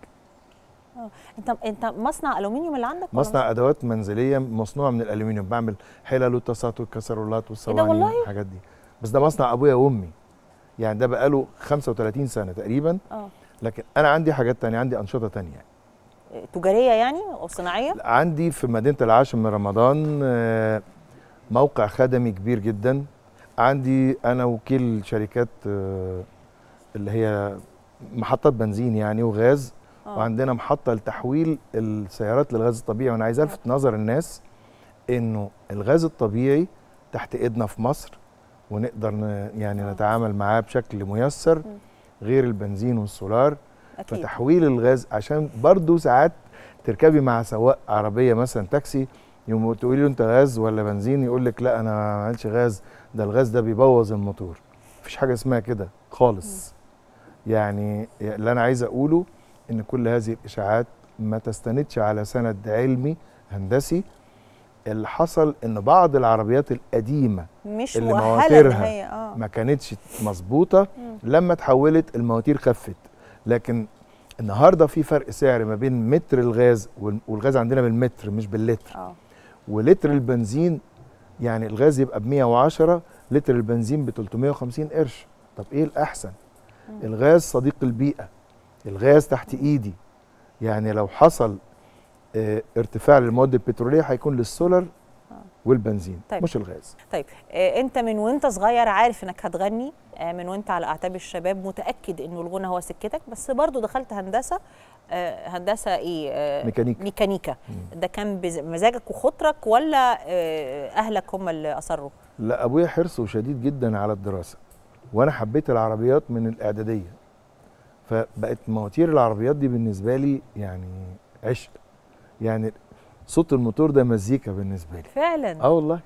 انت انت مصنع الومنيوم اللي عندك ولا مصنع ادوات منزليه مصنوعه من الالومنيوم بعمل حلل وطاسات والكسرولات والصواني والله؟ والحاجات دي بس ده مصنع ابويا وامي يعني ده بقاله 35 سنه تقريبا اه لكن انا عندي حاجات تانية عندي انشطه تانية تجاريه يعني او صناعيه عندي في مدينه العاشر من رمضان آه، موقع خدمي كبير جدا عندي انا وكيل شركات آه، اللي هي محطات بنزين يعني وغاز آه. وعندنا محطه لتحويل السيارات للغاز الطبيعي وانا عايز الفت نظر الناس انه الغاز الطبيعي تحت ايدنا في مصر ونقدر ن- يعني آه. نتعامل معاه بشكل ميسر غير البنزين والسولار اكيد فتحويل الغاز عشان برضو ساعات تركبي مع سواق عربيه مثلا تاكسي يوم تقولي له انت غاز ولا بنزين يقول لك لا انا ما عملتش غاز ده الغاز ده بيبوظ الموتور مفيش حاجه اسمها كده خالص يعني اللي انا عايز اقوله ان كل هذه الاشاعات ما تستندش على سند علمي هندسي اللي حصل ان بعض العربيات القديمه مش اللي مؤهله ان مواتيرها هي اه ما كانتش مظبوطه مم. لما اتحولت المواتير خفت لكن النهارده في فرق سعر ما بين متر الغاز وال- والغاز عندنا بالمتر مش باللتر اه ولتر البنزين يعني الغاز يبقى ب 110 لتر البنزين ب 350 قرش طب ايه الاحسن مم. الغاز صديق البيئه الغاز تحت ايدي يعني لو حصل اه ارتفاع للمواد البتروليه هيكون للسولر آه. والبنزين طيب. مش الغاز طيب آه انت من وانت صغير عارف انك هتغني آه من وانت على اعتاب الشباب متاكد انه الغنى هو سكتك بس برضو دخلت هندسه آه هندسه ايه آه ميكانيكا. ميكانيكا مم. ده كان بمزاجك وخطرك ولا آه اهلك هم اللي اصروا لا ابويا حرصه شديد جدا على الدراسه وانا حبيت العربيات من الاعداديه فبقت مواتير العربيات دي بالنسبه لي يعني عشق يعني صوت الموتور ده مزيكا بالنسبه لي فعلا اه والله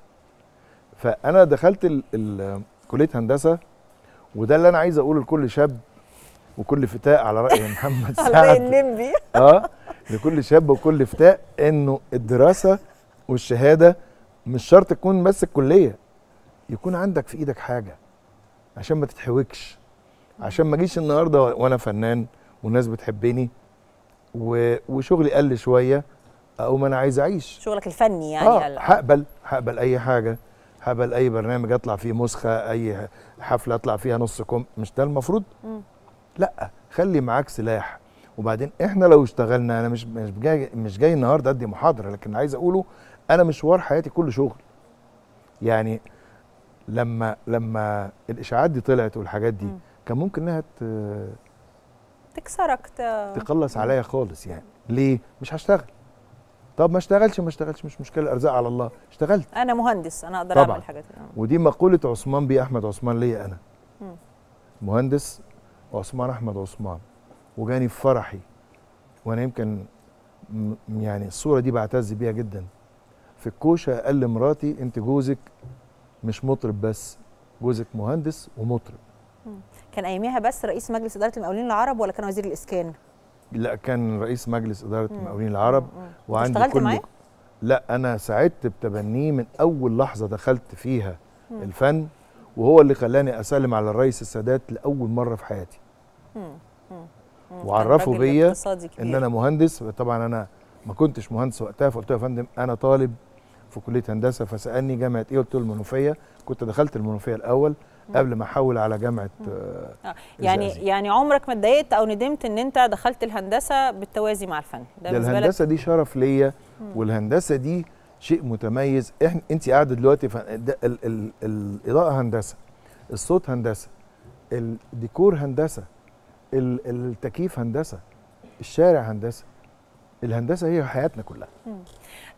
فانا دخلت ال ال كليه هندسه وده اللي انا عايز اقوله لكل شاب وكل فتاة على راي محمد على رأي سعد الليمبي اه لكل شاب وكل فتاة انه الدراسه والشهاده مش شرط تكون بس الكليه يكون عندك في ايدك حاجه عشان ما تتحوكش عشان ما اجيش النهارده وانا فنان والناس بتحبني و... وشغلي قل شويه اقوم انا عايز اعيش شغلك الفني يعني اه ال- هقبل هقبل اي حاجه هقبل اي برنامج اطلع فيه مسخه اي حفله اطلع فيها نص كم مش ده المفروض مم. لا خلي معاك سلاح وبعدين احنا لو اشتغلنا انا مش مش جاي مش جاي النهارده ادي محاضره لكن عايز اقوله انا مشوار حياتي كله شغل يعني لما لما الاشاعات دي طلعت والحاجات دي مم. كان ممكن انها ت- تكسرك ت- تقلص عليا خالص يعني ليه مش هشتغل طب ما اشتغلش ما اشتغلش مش مشكله ارزاق على الله اشتغلت انا مهندس انا اقدر طبعاً. اعمل حاجات آه. ودي مقولة عثمان بيه أحمد عثمان ليا أنا مم. مهندس عثمان أحمد عثمان وجاني في فرحي وأنا يمكن م- يعني الصورة دي بعتز بيها جدا في الكوشة قال لمراتي أنت جوزك مش مطرب بس جوزك مهندس ومطرب كان اياميها بس رئيس مجلس اداره المقاولين العرب ولا كان وزير الاسكان لا كان رئيس مجلس إدارة مم. المقاولين العرب مم. مم. وعندي اشتغلت كل معاه؟ لا أنا سعدت بتبنيه من أول لحظة دخلت فيها مم. الفن وهو اللي خلاني أسلم على الرئيس السادات لأول مرة في حياتي مم. مم. مم. كان وعرفوا راجل بيا اقتصادي كبير. ان انا مهندس طبعا انا ما كنتش مهندس وقتها فقلت له يا فندم انا طالب في كليه هندسه فسالني جامعه ايه قلت له المنوفيه كنت دخلت المنوفيه الاول قبل ما احول على جامعه آه آه. يعني الزقازيق. يعني عمرك ما اتضايقت او ندمت ان انت دخلت الهندسه بالتوازي مع الفن ده ده بالنسبه لك الهندسه دي شرف ليا والهندسه دي شيء متميز احنا انت قاعده دلوقتي ف... ده ال... ال... الاضاءه هندسه الصوت هندسه الديكور هندسه ال... التكييف هندسه الشارع هندسه الهندسه هي حياتنا كلها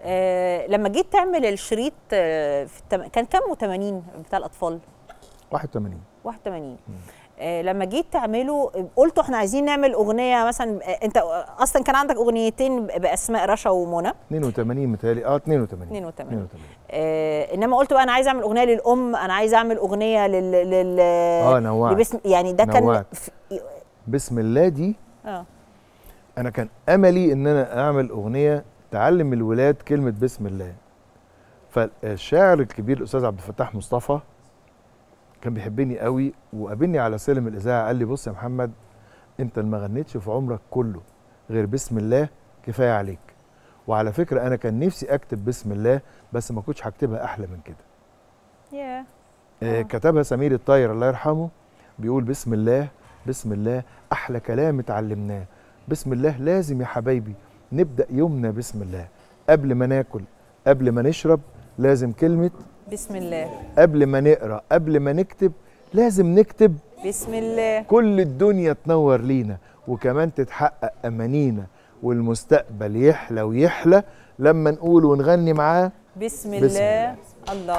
آه لما جيت تعمل الشريط آه في التم... كان كام و80 بتاع الاطفال 81 81 آه لما جيت تعمله قلتوا احنا عايزين نعمل اغنيه مثلا آه، انت اصلا كان عندك اغنيتين ب- باسماء رشا ومنى 82 متهيألي اه 82 82 82 آه انما قلت بقى انا عايز اعمل اغنيه للام انا عايز اعمل اغنيه لل لل اه نوعت لبسم يعني ده كان نوعت. في- بسم الله دي اه انا كان املي ان انا اعمل اغنيه تعلم الولاد كلمه بسم الله فالشاعر الكبير الاستاذ عبد الفتاح مصطفى كان بيحبني قوي وقابلني على سلم الاذاعه قال لي بص يا محمد انت اللي ما غنيتش في عمرك كله غير بسم الله كفايه عليك وعلى فكره انا كان نفسي اكتب بسم الله بس ما كنتش هكتبها احلى من كده يا آه. آه. كتبها سمير الطاير الله يرحمه بيقول بسم الله بسم الله احلى كلام اتعلمناه بسم الله لازم يا حبايبي نبدا يومنا بسم الله قبل ما ناكل قبل ما نشرب لازم كلمه بسم الله قبل ما نقرا قبل ما نكتب لازم نكتب بسم الله كل الدنيا تنور لينا وكمان تتحقق امانينا والمستقبل يحلى ويحلى لما نقول ونغني معاه بسم بسم الله الله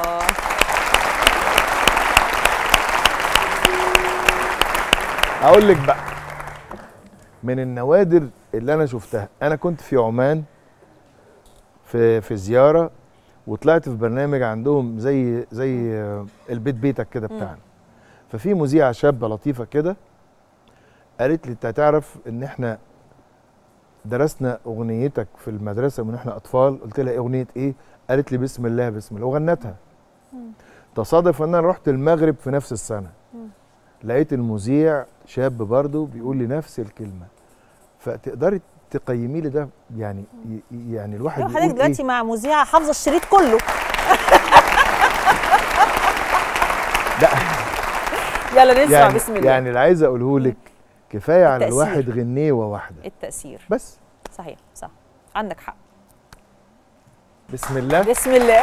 اقول لك بقى من النوادر اللي انا شفتها انا كنت في عمان في في زياره وطلعت في برنامج عندهم زي زي آه، البيت بيتك كده بتاعنا ففي مذيعه شابه لطيفه كده قالت لي انت هتعرف ان احنا درسنا اغنيتك في المدرسه من احنا اطفال قلت لها اغنيه ايه قالت لي بسم الله بسم الله وغنتها تصادف ان انا رحت المغرب في نفس السنه لقيت المذيع شاب برضه بيقول لي نفس الكلمه فتقدري تقيمي لي ده يعني ي- يعني الواحد ايوه يقول حضرتك دلوقتي إيه؟ مع مذيعه حافظه الشريط كله لا يلا نسمع يعني بسم الله يعني اللي عايز اقوله لك كفايه على التأثير. الواحد غنيوه واحده التاثير بس صحيح صح عندك حق بسم الله بسم الله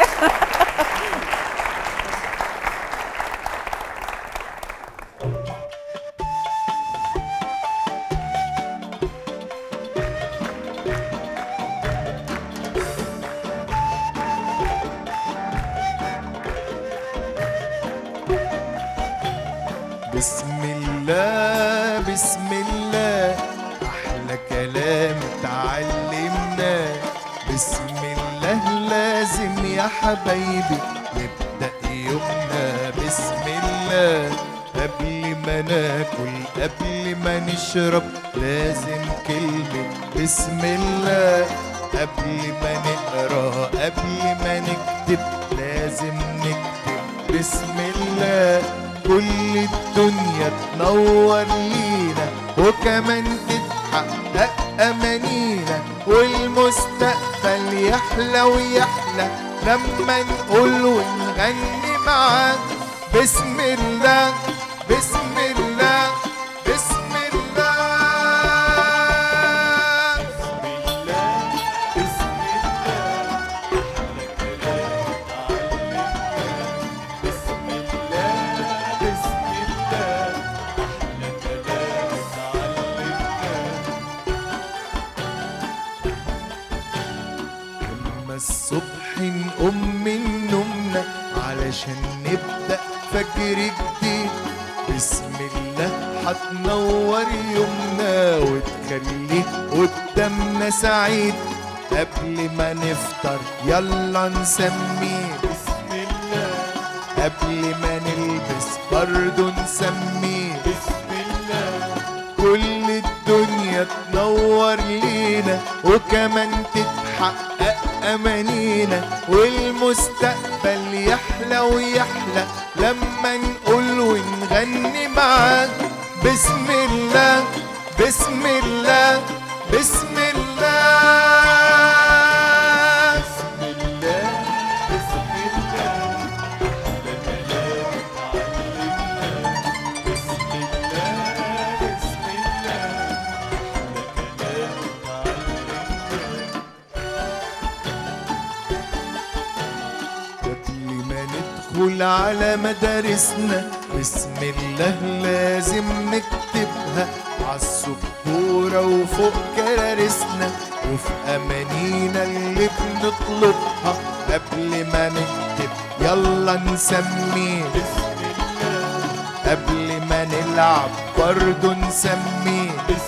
بسم الله بسم الله احلى كلام اتعلمناه بسم الله لازم يا حبايبي نبدا يومنا بسم الله قبل ما ناكل قبل ما نشرب لازم كلمة بسم الله قبل ما نقرا قبل ما نكتب لازم نكتب بسم الله كل الدنيا تنور لينا وكمان تتحقق أمانينا والمستقبل يحلى ويحلى لما نقول ونغني معاه بسم الله بسم الله بسم الله بسم الله بسم الله بسم الله أحلى كلام اتعلمناه لما الصبح نقوم من نومنا علشان نبدأ فجر جديد بسم الله هتنور يومنا وتخليه قدامنا سعيد قبل ما نفطر يلا نسميه بسم الله قبل ما نلبس برضو نسميه بسم الله كل الدنيا تنور لينا وكمان تتحقق أمانينا والمستقبل يحلى ويحلى لما نقول ونغني معاه بسم الله بسم الله بسم الله بسم الله بسم الله أحلى كلام اتعلمناه بسم الله بسم الله أحلى كلام اتعلمناه قبل ما ندخل على مدارسنا بسم الله لازم نكتبها عالسبورة وفوق كرارسنا وفي أمانينا اللي بنطلبها قبل ما نكتب يلا نسميه قبل ما نلعب برضه نسميه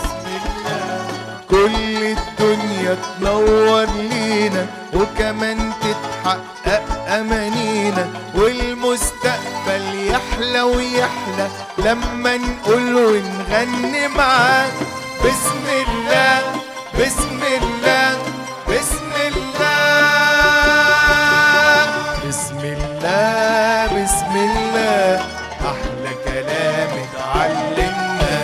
كل الدنيا تنور لينا وكمان تتحقق أمانينا والمستقبل يحلى ويحلى لما نقول ونغني معاه بسم الله بسم الله بسم الله بسم الله بسم الله أحلى كلام اتعلمنا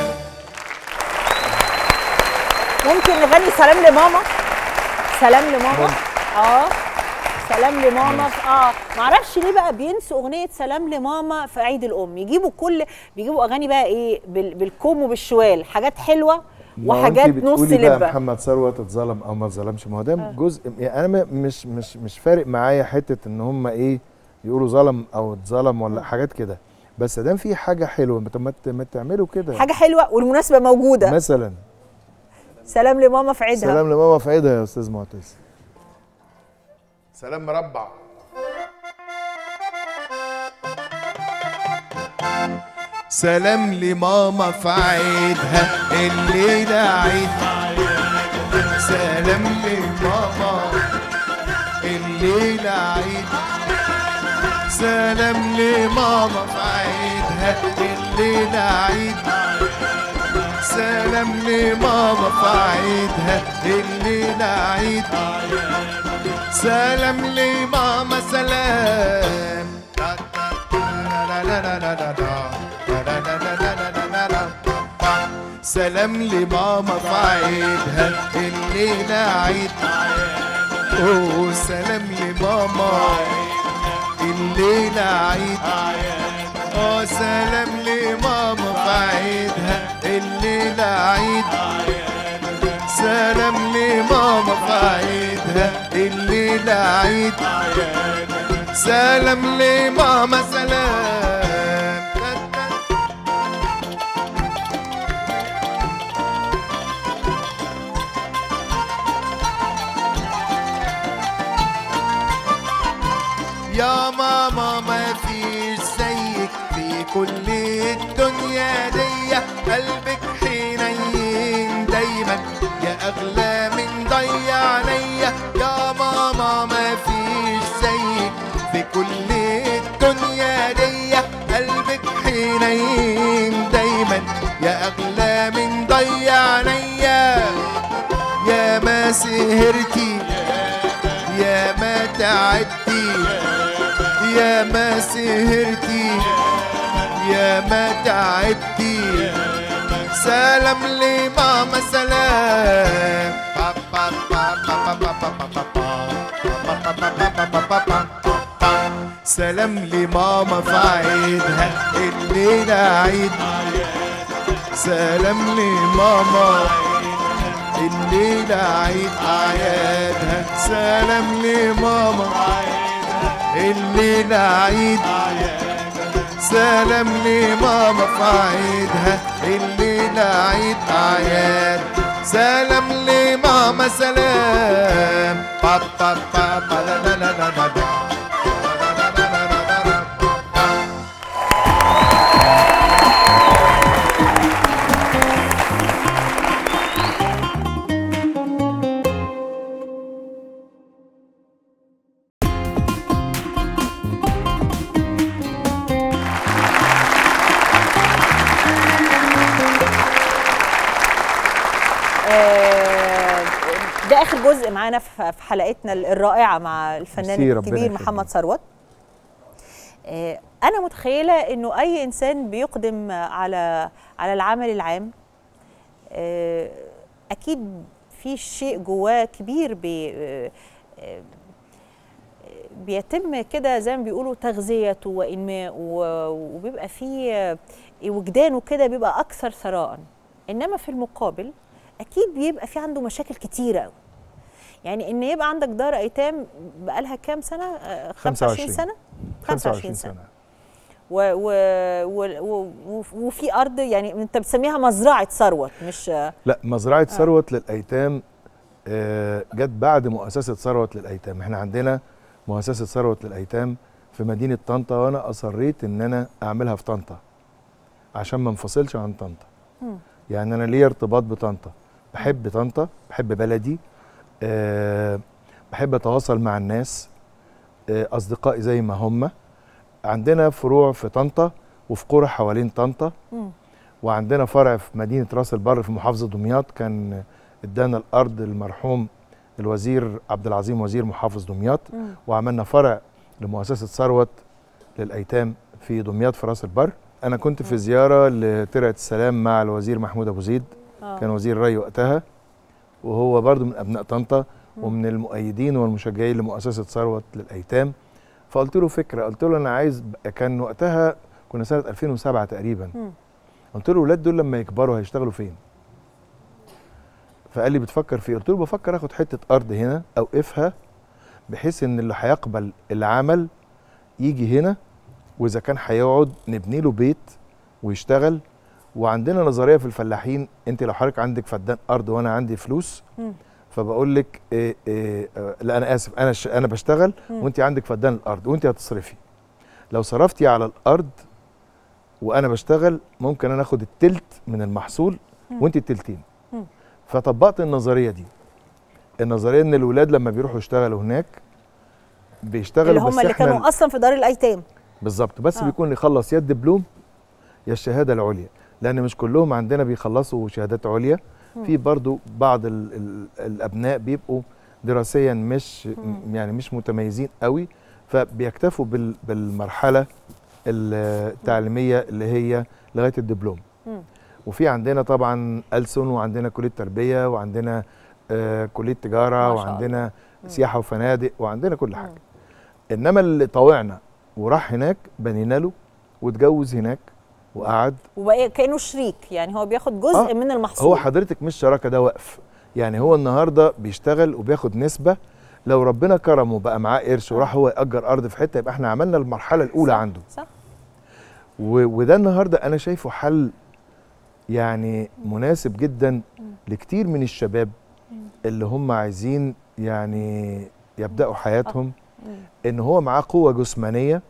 ممكن نغني سلام لماما سلام لماما اه سلام لماما في- اه معرفش ليه بقى بينسوا اغنيه سلام لماما في عيد الام يجيبوا كل بيجيبوا اغاني بقى ايه بال... بالكوم وبالشوال حاجات حلوه ما هو وحاجات انتي نص بتقولي بقى لبه محمد ثروت اتظلم او ما اتظلمش ما هو ده جزء يعني انا م- مش مش مش فارق معايا حته ان هم ايه يقولوا ظلم او اتظلم ولا حاجات كده بس دام في حاجه حلوه ما- طب ما ت- ما تعملوا كده حاجه حلوه والمناسبه موجوده مثلا سلام لماما في عيدها سلام لماما في عيدها يا استاذ معتز سلام مربع سلام لماما في عيدها الليلة عيد سلام لماما الليلة عيد سلام لماما في عيدها الليلة عيد سلام لماما في عيدها الليلة عيد سلام لماما سلام سلام لماما في عيدها الليلة عيد اوه سلام لماما الليلة عيد اه سلام لماما في عيدها الليلة عيد سلام لماما في عيدها الليلة عيد سلام لماما سلام يا ماما ما فيش زيك في كل الدنيا دي قلبك حنين دايما يا اغلى من ضي عينيا يا ماما ما فيش زيك في كل الدنيا دي قلبك حنين دايما يا اغلى من ضي عينيا يا ما سهرتي يا ما تعبتي يا ما سهرتي يا ما تعبتي سلام لماما سلام سلام لماما في عيدها الليلة عيد سلام لماما الليلة عيد أعيادها سلام لماما الليلة عيد سلام لماما في عيدها الليلة عيد أعياد سلام لماما سلام با با با با لا لا لا لا لا لا. آه، ده اخر جزء معانا في في حلقتنا الرائعه مع الفنان ميرسي، ربنا الكبير يخليك. محمد ثروت آه، انا متخيله انه اي انسان بيقدم على على العمل العام آه، اكيد في شيء جواه كبير بي آه، آه، بيتم كده زي ما بيقولوا تغذيته وانماء وبيبقى فيه آه، وجدانه كده بيبقى اكثر ثراء انما في المقابل اكيد بيبقى في عنده مشاكل كتيره قوي يعني ان يبقى عندك دار ايتام بقالها كام سنه آه، 25 25 سنه 25 سنة و و و و وفي ارض يعني انت بتسميها مزرعه ثروت مش لا مزرعه ثروت للايتام آه، جت بعد مؤسسه ثروت للايتام احنا عندنا مؤسسه ثروت للايتام في مدينه طنطا وانا اصريت ان انا اعملها في طنطا عشان ما انفصلش عن طنطا مم. يعني انا ليا ارتباط بطنطا بحب طنطا بحب بلدي أه بحب اتواصل مع الناس أه اصدقائي زي ما هم عندنا فروع في طنطا وفي قرى حوالين طنطا مم. وعندنا فرع في مدينه راس البر في محافظه دمياط كان ادانا الارض المرحوم الوزير عبد العظيم وزير محافظ دمياط مم. وعملنا فرع لمؤسسه ثروت للايتام في دمياط في راس البر انا كنت في زياره لترعه السلام مع الوزير محمود ابو زيد آه. كان وزير الري وقتها وهو برضو من ابناء طنطا مم. ومن المؤيدين والمشجعين لمؤسسه ثروت للايتام فقلت له فكره قلت له انا عايز كان وقتها كنا سنه 2007 تقريبا مم. قلت له الولاد دول لما يكبروا هيشتغلوا فين فقال لي بتفكر في إيه؟ قلت له بفكر اخد حته ارض هنا اوقفها بحيث ان اللي هيقبل العمل يجي هنا واذا كان هيقعد نبني له بيت ويشتغل وعندنا نظريه في الفلاحين انت لو حضرتك عندك فدان ارض وانا عندي فلوس مم. فبقول لك إيه إيه آه، لا انا اسف انا ش- انا بشتغل مم. وانت عندك فدان الارض وانت هتصرفي لو صرفتي على الارض وانا بشتغل ممكن انا اخد التلت من المحصول مم. وانت التلتين مم. فطبقت النظريه دي النظريه ان الولاد لما بيروحوا يشتغلوا هناك بيشتغلوا اللي بس هم اللي احنا كانوا اصلا في دار الايتام بالظبط بس آه. آه. بيكون يخلص يا الدبلوم يا الشهاده العليا لان مش كلهم عندنا بيخلصوا شهادات عليا مم. في برضو بعض ال ال الابناء بيبقوا دراسيا مش مم. يعني مش متميزين قوي فبيكتفوا بال بالمرحله التعليميه اللي هي لغايه الدبلوم مم. وفي عندنا طبعا ألسن وعندنا كليه تربيه وعندنا آه كليه تجاره ما شاء وعندنا مم. سياحه وفنادق وعندنا كل حاجه مم. انما اللي طوعنا وراح هناك بنينا له واتجوز هناك وقعد وبقى كانه شريك يعني هو بياخد جزء آه. من المحصول هو حضرتك مش شراكه ده وقف يعني هو النهارده بيشتغل وبياخد نسبه لو ربنا كرمه وبقى معاه قرش وراح هو ياجر ارض في حته يبقى احنا عملنا المرحله الاولى صح. عنده صح و- وده النهارده انا شايفه حل يعني مناسب جدا لكتير من الشباب اللي هم عايزين يعني يبداوا حياتهم مم. ان هو معاه قوه جسمانيه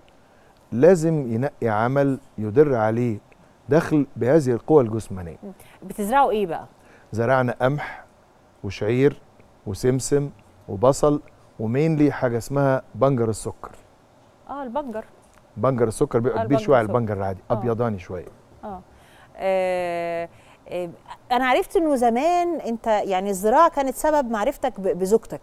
لازم ينقي عمل يدر عليه دخل بهذه القوة الجسمانية بتزرعوا ايه بقى زرعنا قمح وشعير وسمسم وبصل ومينلي حاجة اسمها بنجر السكر اه البنجر بنجر السكر آه، بيبقى كبير البنجر شوية على السكر. البنجر العادي آه. أبيضاني شوية اه آه، آه، انا عرفت انه زمان انت يعني الزراعه كانت سبب معرفتك ب- بزوجتك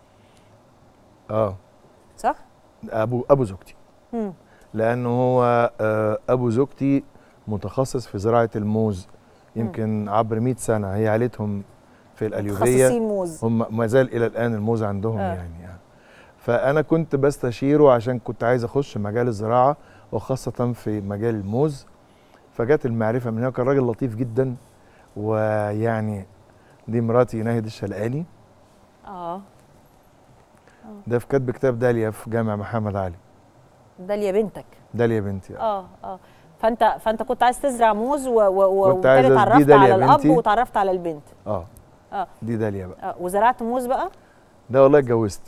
اه صح أبو أبو زوجتي مم. لأنه هو آه، أبو زوجتي متخصص في زراعة الموز يمكن عبر 100 سنة هي عيلتهم في القليوبية متخصصين موز هم ما زال الى الان الموز عندهم آه. آه. يعني آه. فانا كنت بستشيره عشان كنت عايز اخش مجال الزراعه وخاصه في مجال الموز فجت المعرفه من هنا كان راجل لطيف جدا ويعني دي مراتي ناهد الشلقاني اه ده في كاتب كتاب داليا في جامع محمد علي داليا بنتك داليا بنتي آه. اه اه فانت فانت كنت عايز تزرع موز و- و- كنت عايز وبالتالي أدي اتعرفت داليا على الاب بنتي. وتعرفت على البنت اه اه دي داليا بقى اه وزرعت موز بقى ده والله اتجوزت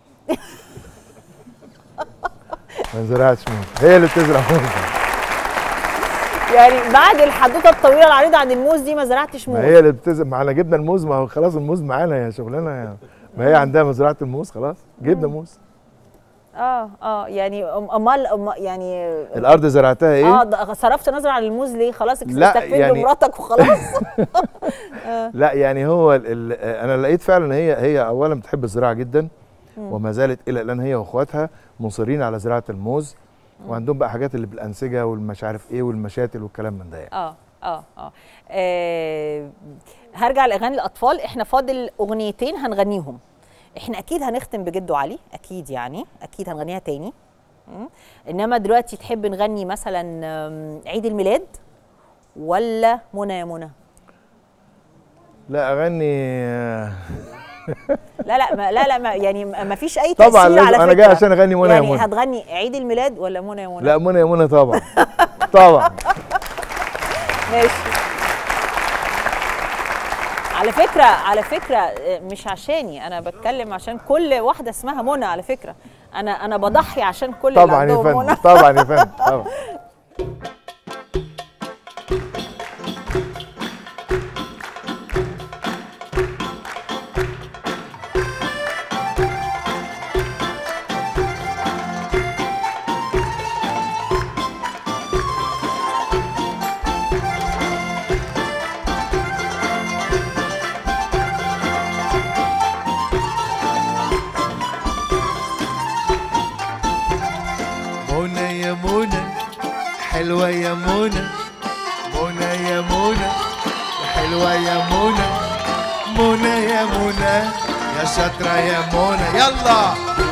ما زرعتش موز هي اللي بتزرع موز يعني بعد الحدوته الطويله العريضه عن الموز دي ما زرعتش موز ما هي اللي بتزرع ما احنا جبنا الموز ما هو خلاص الموز معانا يا شغلانه يا ما هي عندها مزرعه الموز خلاص جبنا موز اه اه يعني أم- امال أم- يعني الارض زرعتها ايه اه ده صرفت نظر عن الموز ليه خلاص لا، استكفيت يعني- بمراتك وخلاص لا يعني هو ال ال انا لقيت فعلا هي هي اولا بتحب الزراعه جدا وما زالت الى الان هي واخواتها مصرين على زراعه الموز وعندهم بقى حاجات اللي بالانسجه والمش عارف ايه والمشاتل والكلام من ده يعني. اه اه اه آه، هرجع لاغاني الاطفال احنا فاضل اغنيتين هنغنيهم احنا اكيد هنختم بجدو علي اكيد يعني اكيد هنغنيها تاني مم. انما دلوقتي تحب نغني مثلا آم، عيد الميلاد ولا منى يا منى لا اغني لا لا ما لا لا ما يعني ما ما فيش اي طبعاً تأثير لازم- على أنا فكرة جاي عشان أغني منى يا يعني منى. هتغني عيد الميلاد ولا منى يا منى لا منى يا منى طبعا طبعا ماشي على فكرة على فكرة آه، مش عشاني أنا بتكلم عشان كل واحدة اسمها منى على فكرة أنا أنا بضحي عشان كل طبعا اللي يا عندهم فندم منى طبعا يا فندم طبعا منى يا منى حلوة يا منى منى يا منى يا حلوة يا منى منى يا منى يا شاطرة يا منى يلا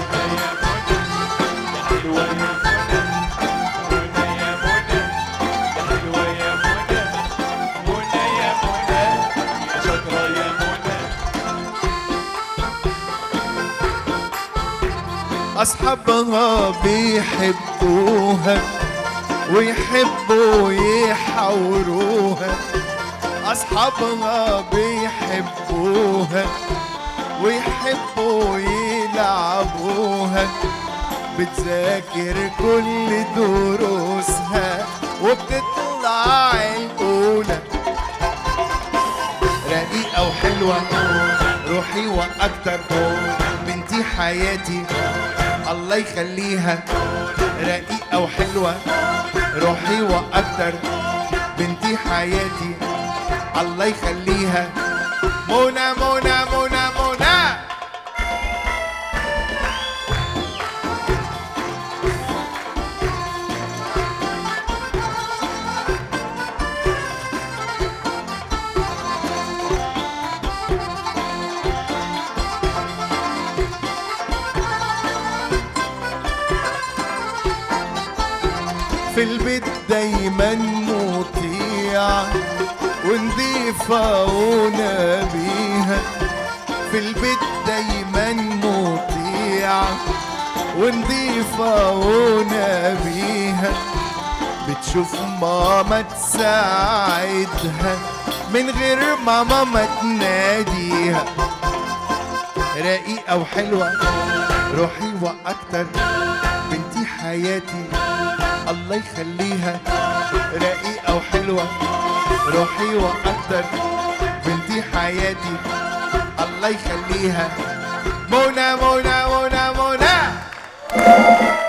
أصحابها بيحبوها ويحبوا يحاوروها أصحابها بيحبوها ويحبوا يلعبوها بتذاكر كل دروسها وبتطلع الأولى رقيقة وحلوة روحي وأكتر بنتي حياتي الله يخليها رقيقة وحلوة روحي وأكتر بنتي حياتي الله يخليها منى منى منى منى في البيت دايما مطيعة ونضيفة ونبيها في البيت دايما مطيعة ونضيفة ونبيها بتشوف ماما تساعدها من غير ما ماما تناديها رقيقة وحلوة روحي وأكتر بنتي حياتي الله يخليها رقيقة وحلوة روحي وأكتر بنتي حياتي الله يخليها منى منى منى منى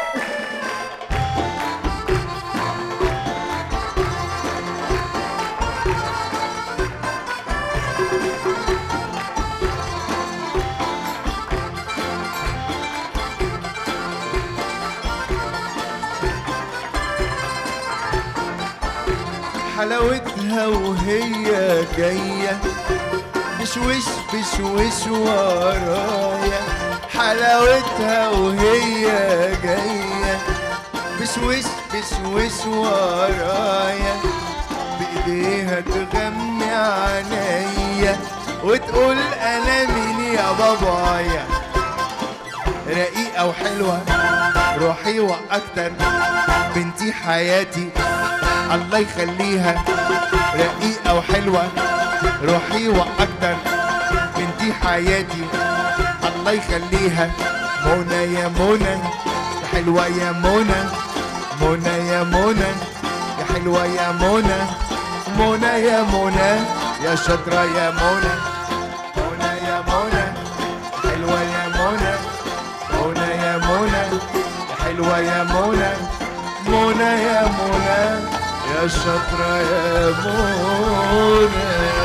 حلاوتها وهي جاية بشوش بشوش ورايا حلاوتها وهي جاية بشوش بشوش ورايا بإيديها تغمي عينيا وتقول أنا مين يا بابايا رقيقة وحلوة روحي وأكتر بنتي حياتي الله يخليها رقيقة وحلوة روحي وأكتر بنتي حياتي الله يخليها منى يا منى يا حلوة يا منى منى يا منى يا حلوة يا منى منى يا منى يا شاطرة يا منى منى يا منى يا حلوة يا منى منى يا منى يا حلوة يا منى منى يا منى يا شاطرة يا منى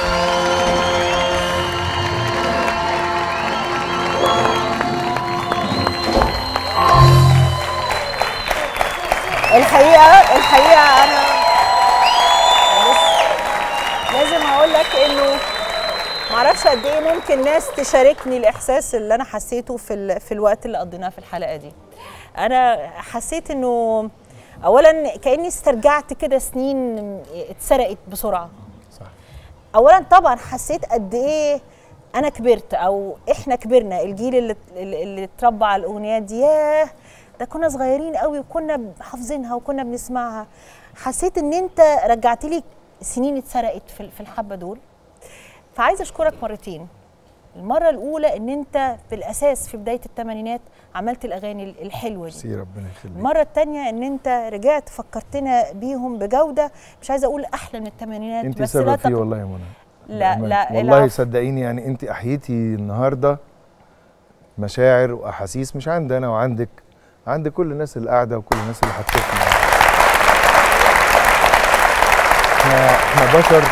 الحقيقه الحقيقه انا بص لازم اقول لك انه معرفش قد ايه ممكن ناس تشاركني الاحساس اللي انا حسيته في ال... في الوقت اللي قضيناه في الحلقه دي انا حسيت انه اولا كاني استرجعت كده سنين اتسرقت بسرعه صح اولا طبعا حسيت قد ايه انا كبرت او احنا كبرنا الجيل اللي اللي اللي اتربى على الاغنيات دي ياه ده كنا صغيرين قوي وكنا حافظينها وكنا بنسمعها حسيت ان انت رجعت لي سنين اتسرقت في في الحبه دول فعايزه اشكرك مرتين المره الاولى ان انت في الاساس في بدايه الثمانينات عملت الاغاني الحلوه دي ميرسي ربنا يخليك المره الثانيه ان انت رجعت فكرتنا بيهم بجوده مش عايزه اقول احلى من الثمانينات انت بس لا سبب فيه تق... والله يا منى لا بأمانة. لا والله العفو. صدقيني يعني انت احييتي النهارده مشاعر واحاسيس مش عندي انا وعندك عند كل الناس اللي قاعده وكل الناس اللي هتشوفنا احنا احنا بشر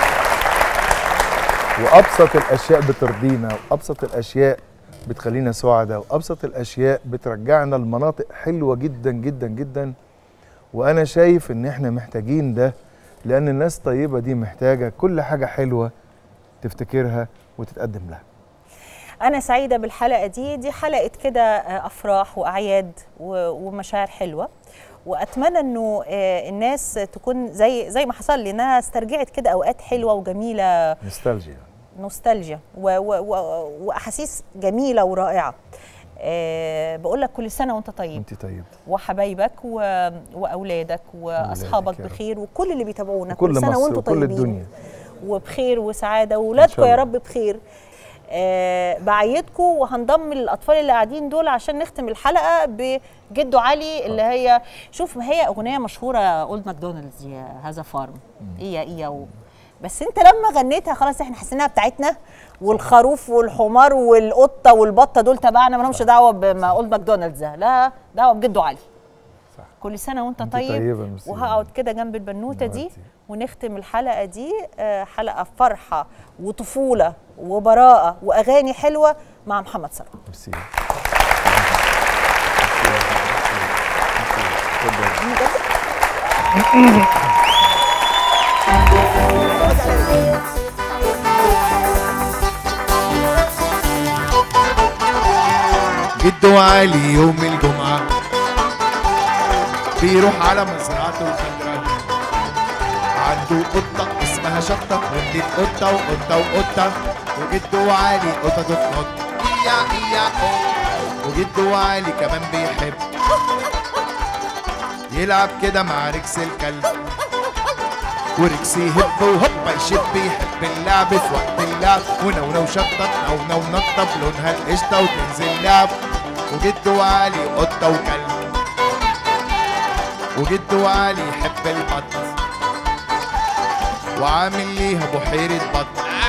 وابسط الاشياء بترضينا وابسط الاشياء بتخلينا سعداء وابسط الاشياء بترجعنا لمناطق حلوه جدا جدا جدا وانا شايف ان احنا محتاجين ده لان الناس الطيبه دي محتاجه كل حاجه حلوه تفتكرها وتتقدم لها انا سعيده بالحلقه دي دي حلقه كده آه، افراح واعياد و- ومشاعر حلوه واتمنى انه آه، الناس تكون زي زي ما حصل لي انها استرجعت كده اوقات حلوه وجميله نوستالجيا نوستالجيا و- و- و- واحاسيس جميله ورائعه أه بقول لك كل سنه وانت طيب انت طيب وحبايبك و... واولادك واصحابك يا رب. بخير وكل اللي بيتابعونا وكل كل سنه مصر وانتم وكل طيبين الدنيا. وبخير وسعاده واولادكم شاء يا الله. رب بخير آه بعيدكم وهنضم الاطفال اللي قاعدين دول عشان نختم الحلقه بجدو علي اللي هي شوف ما هي اغنيه مشهوره اولد ماكدونالدز يا هذا فارم ايه ايه و... بس انت لما غنيتها خلاص احنا حسيناها بتاعتنا والخروف والحمار والقطه والبطه دول تبعنا ما لهمش دعوه بما اولد ماكدونالدز ده لا دعوه بجدو علي صح. كل سنه وانت انت طيب طيبة، ميرسي. وهقعد كده جنب البنوته دي نورتي. ونختم الحلقه دي آه، حلقه فرحه وطفوله وبراءه واغاني حلوه مع محمد ثروت ميرسي جدو علي يوم الجمعة بيروح على مزرعته الخضراء عنده قطة اسمها شطة ودي قطة وقطة وقطة وجدو علي قطة تتنط إيا إيا أو وجدو علي كمان بيحب يلعب كده مع ريكس الكلب وريكس يهب وهوبا يشب يحب اللعب في وقت اللعب ونونو شطط نونو نطب لونها القشطة وتنزل لعب وجدو علي قطة وكلب وجدو علي يحب البط وعامل ليها بحيرة بط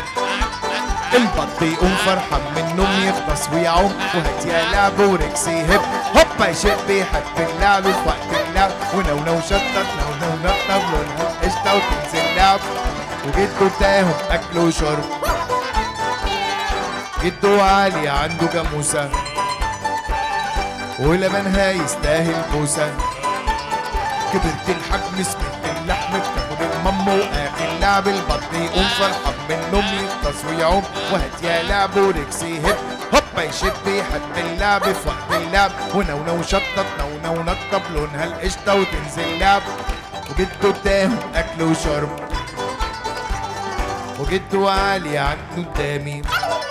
البط يقوم فرحان من النوم يغطس ويعوم وهات يا لعب وريكس يهب هوبا يشب يحب اللعب في وقت اللعب ونونو شطط نونو نطب لونها القشطة وتنزل لعب وجدو تاهم أكل وشرب جدو علي عنده جاموسة ولبنها يستاهل بوسة كبرت الحجم سمعت اللحم بتاكل المم واخر لعب البط يقوم فرحان من النوم يغطس ويعوم وهات يا لعب وريكس يهب هوبا يشد يحب اللعب في وقت اللعب ونونو شطط نونو نطب لونها القشطة وتنزل لعب وجدو تاهم أكل وشرب وجدو علي عنده قدامي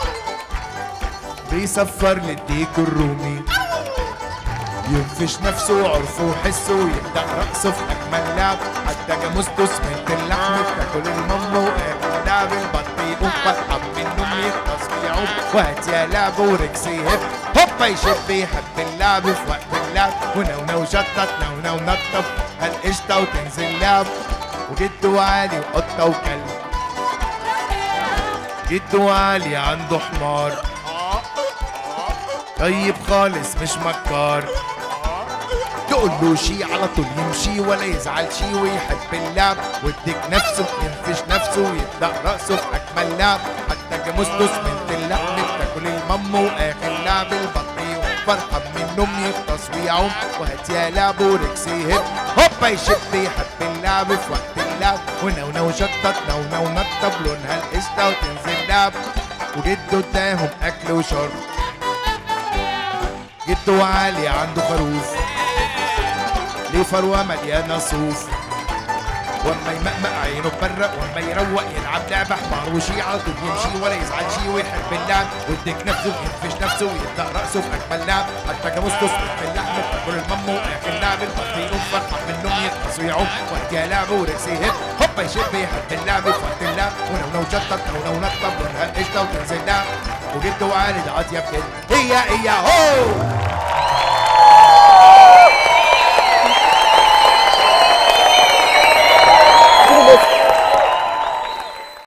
بيصفر للديك الرومي ينفش نفسه وعرفه وحسه ويبدأ رقصه في أجمل لعب حتى جاموسته سمنت اللحم بتاكل المم وآكل لعب البط يقوم فرحان من النوم يغطس ويعوم وهات يا لعب وريكس يهب هوبا يشب يحب اللعب في وقت اللعب ونونو شطط نونو نطب هالقشطة وتنزل لعب وجدو علي وقطة وكلب جدو علي عنده حمار طيب خالص مش مكار تقول له شي على طول يمشي ولا يزعل شي ويحب اللعب ويديك نفسه ينفش نفسه ويبدا راسه في اجمل لعب حتى جاموسته سمنت اللحم بتاكل المم واخر لعب البطيء فرحان من النوم يغطس ويعوم وهات يا لعب وريكس يهب هوبا يشب يحب اللعب في وقت اللعب ونونو شطط نونو نطب لونها القشطه وتنزل لعب وجده اداهم اكل وشرب جدو علي عنده خروف ليه فروة مليانة صوف واما يمقمق عينه برق واما يروق يلعب لعبه حمار وشي على طول يمشي ولا يزعل شي ويحب اللعب ويدك نفسه وينفش نفسه ويبدا راسه في اجمل لعب حتى جاموسته في اللحمه تاكل المم واكل لعب البطيء فرحان منهم يخلص ويعوم وقت يا لعب ورقص يهب هوبا يشب يحب اللعب في وقت اللعب ولو لو جطت لو لو نطب ونهق قشطه وتنزل لعب وجد وعالد عاطيه بتل هي هي هو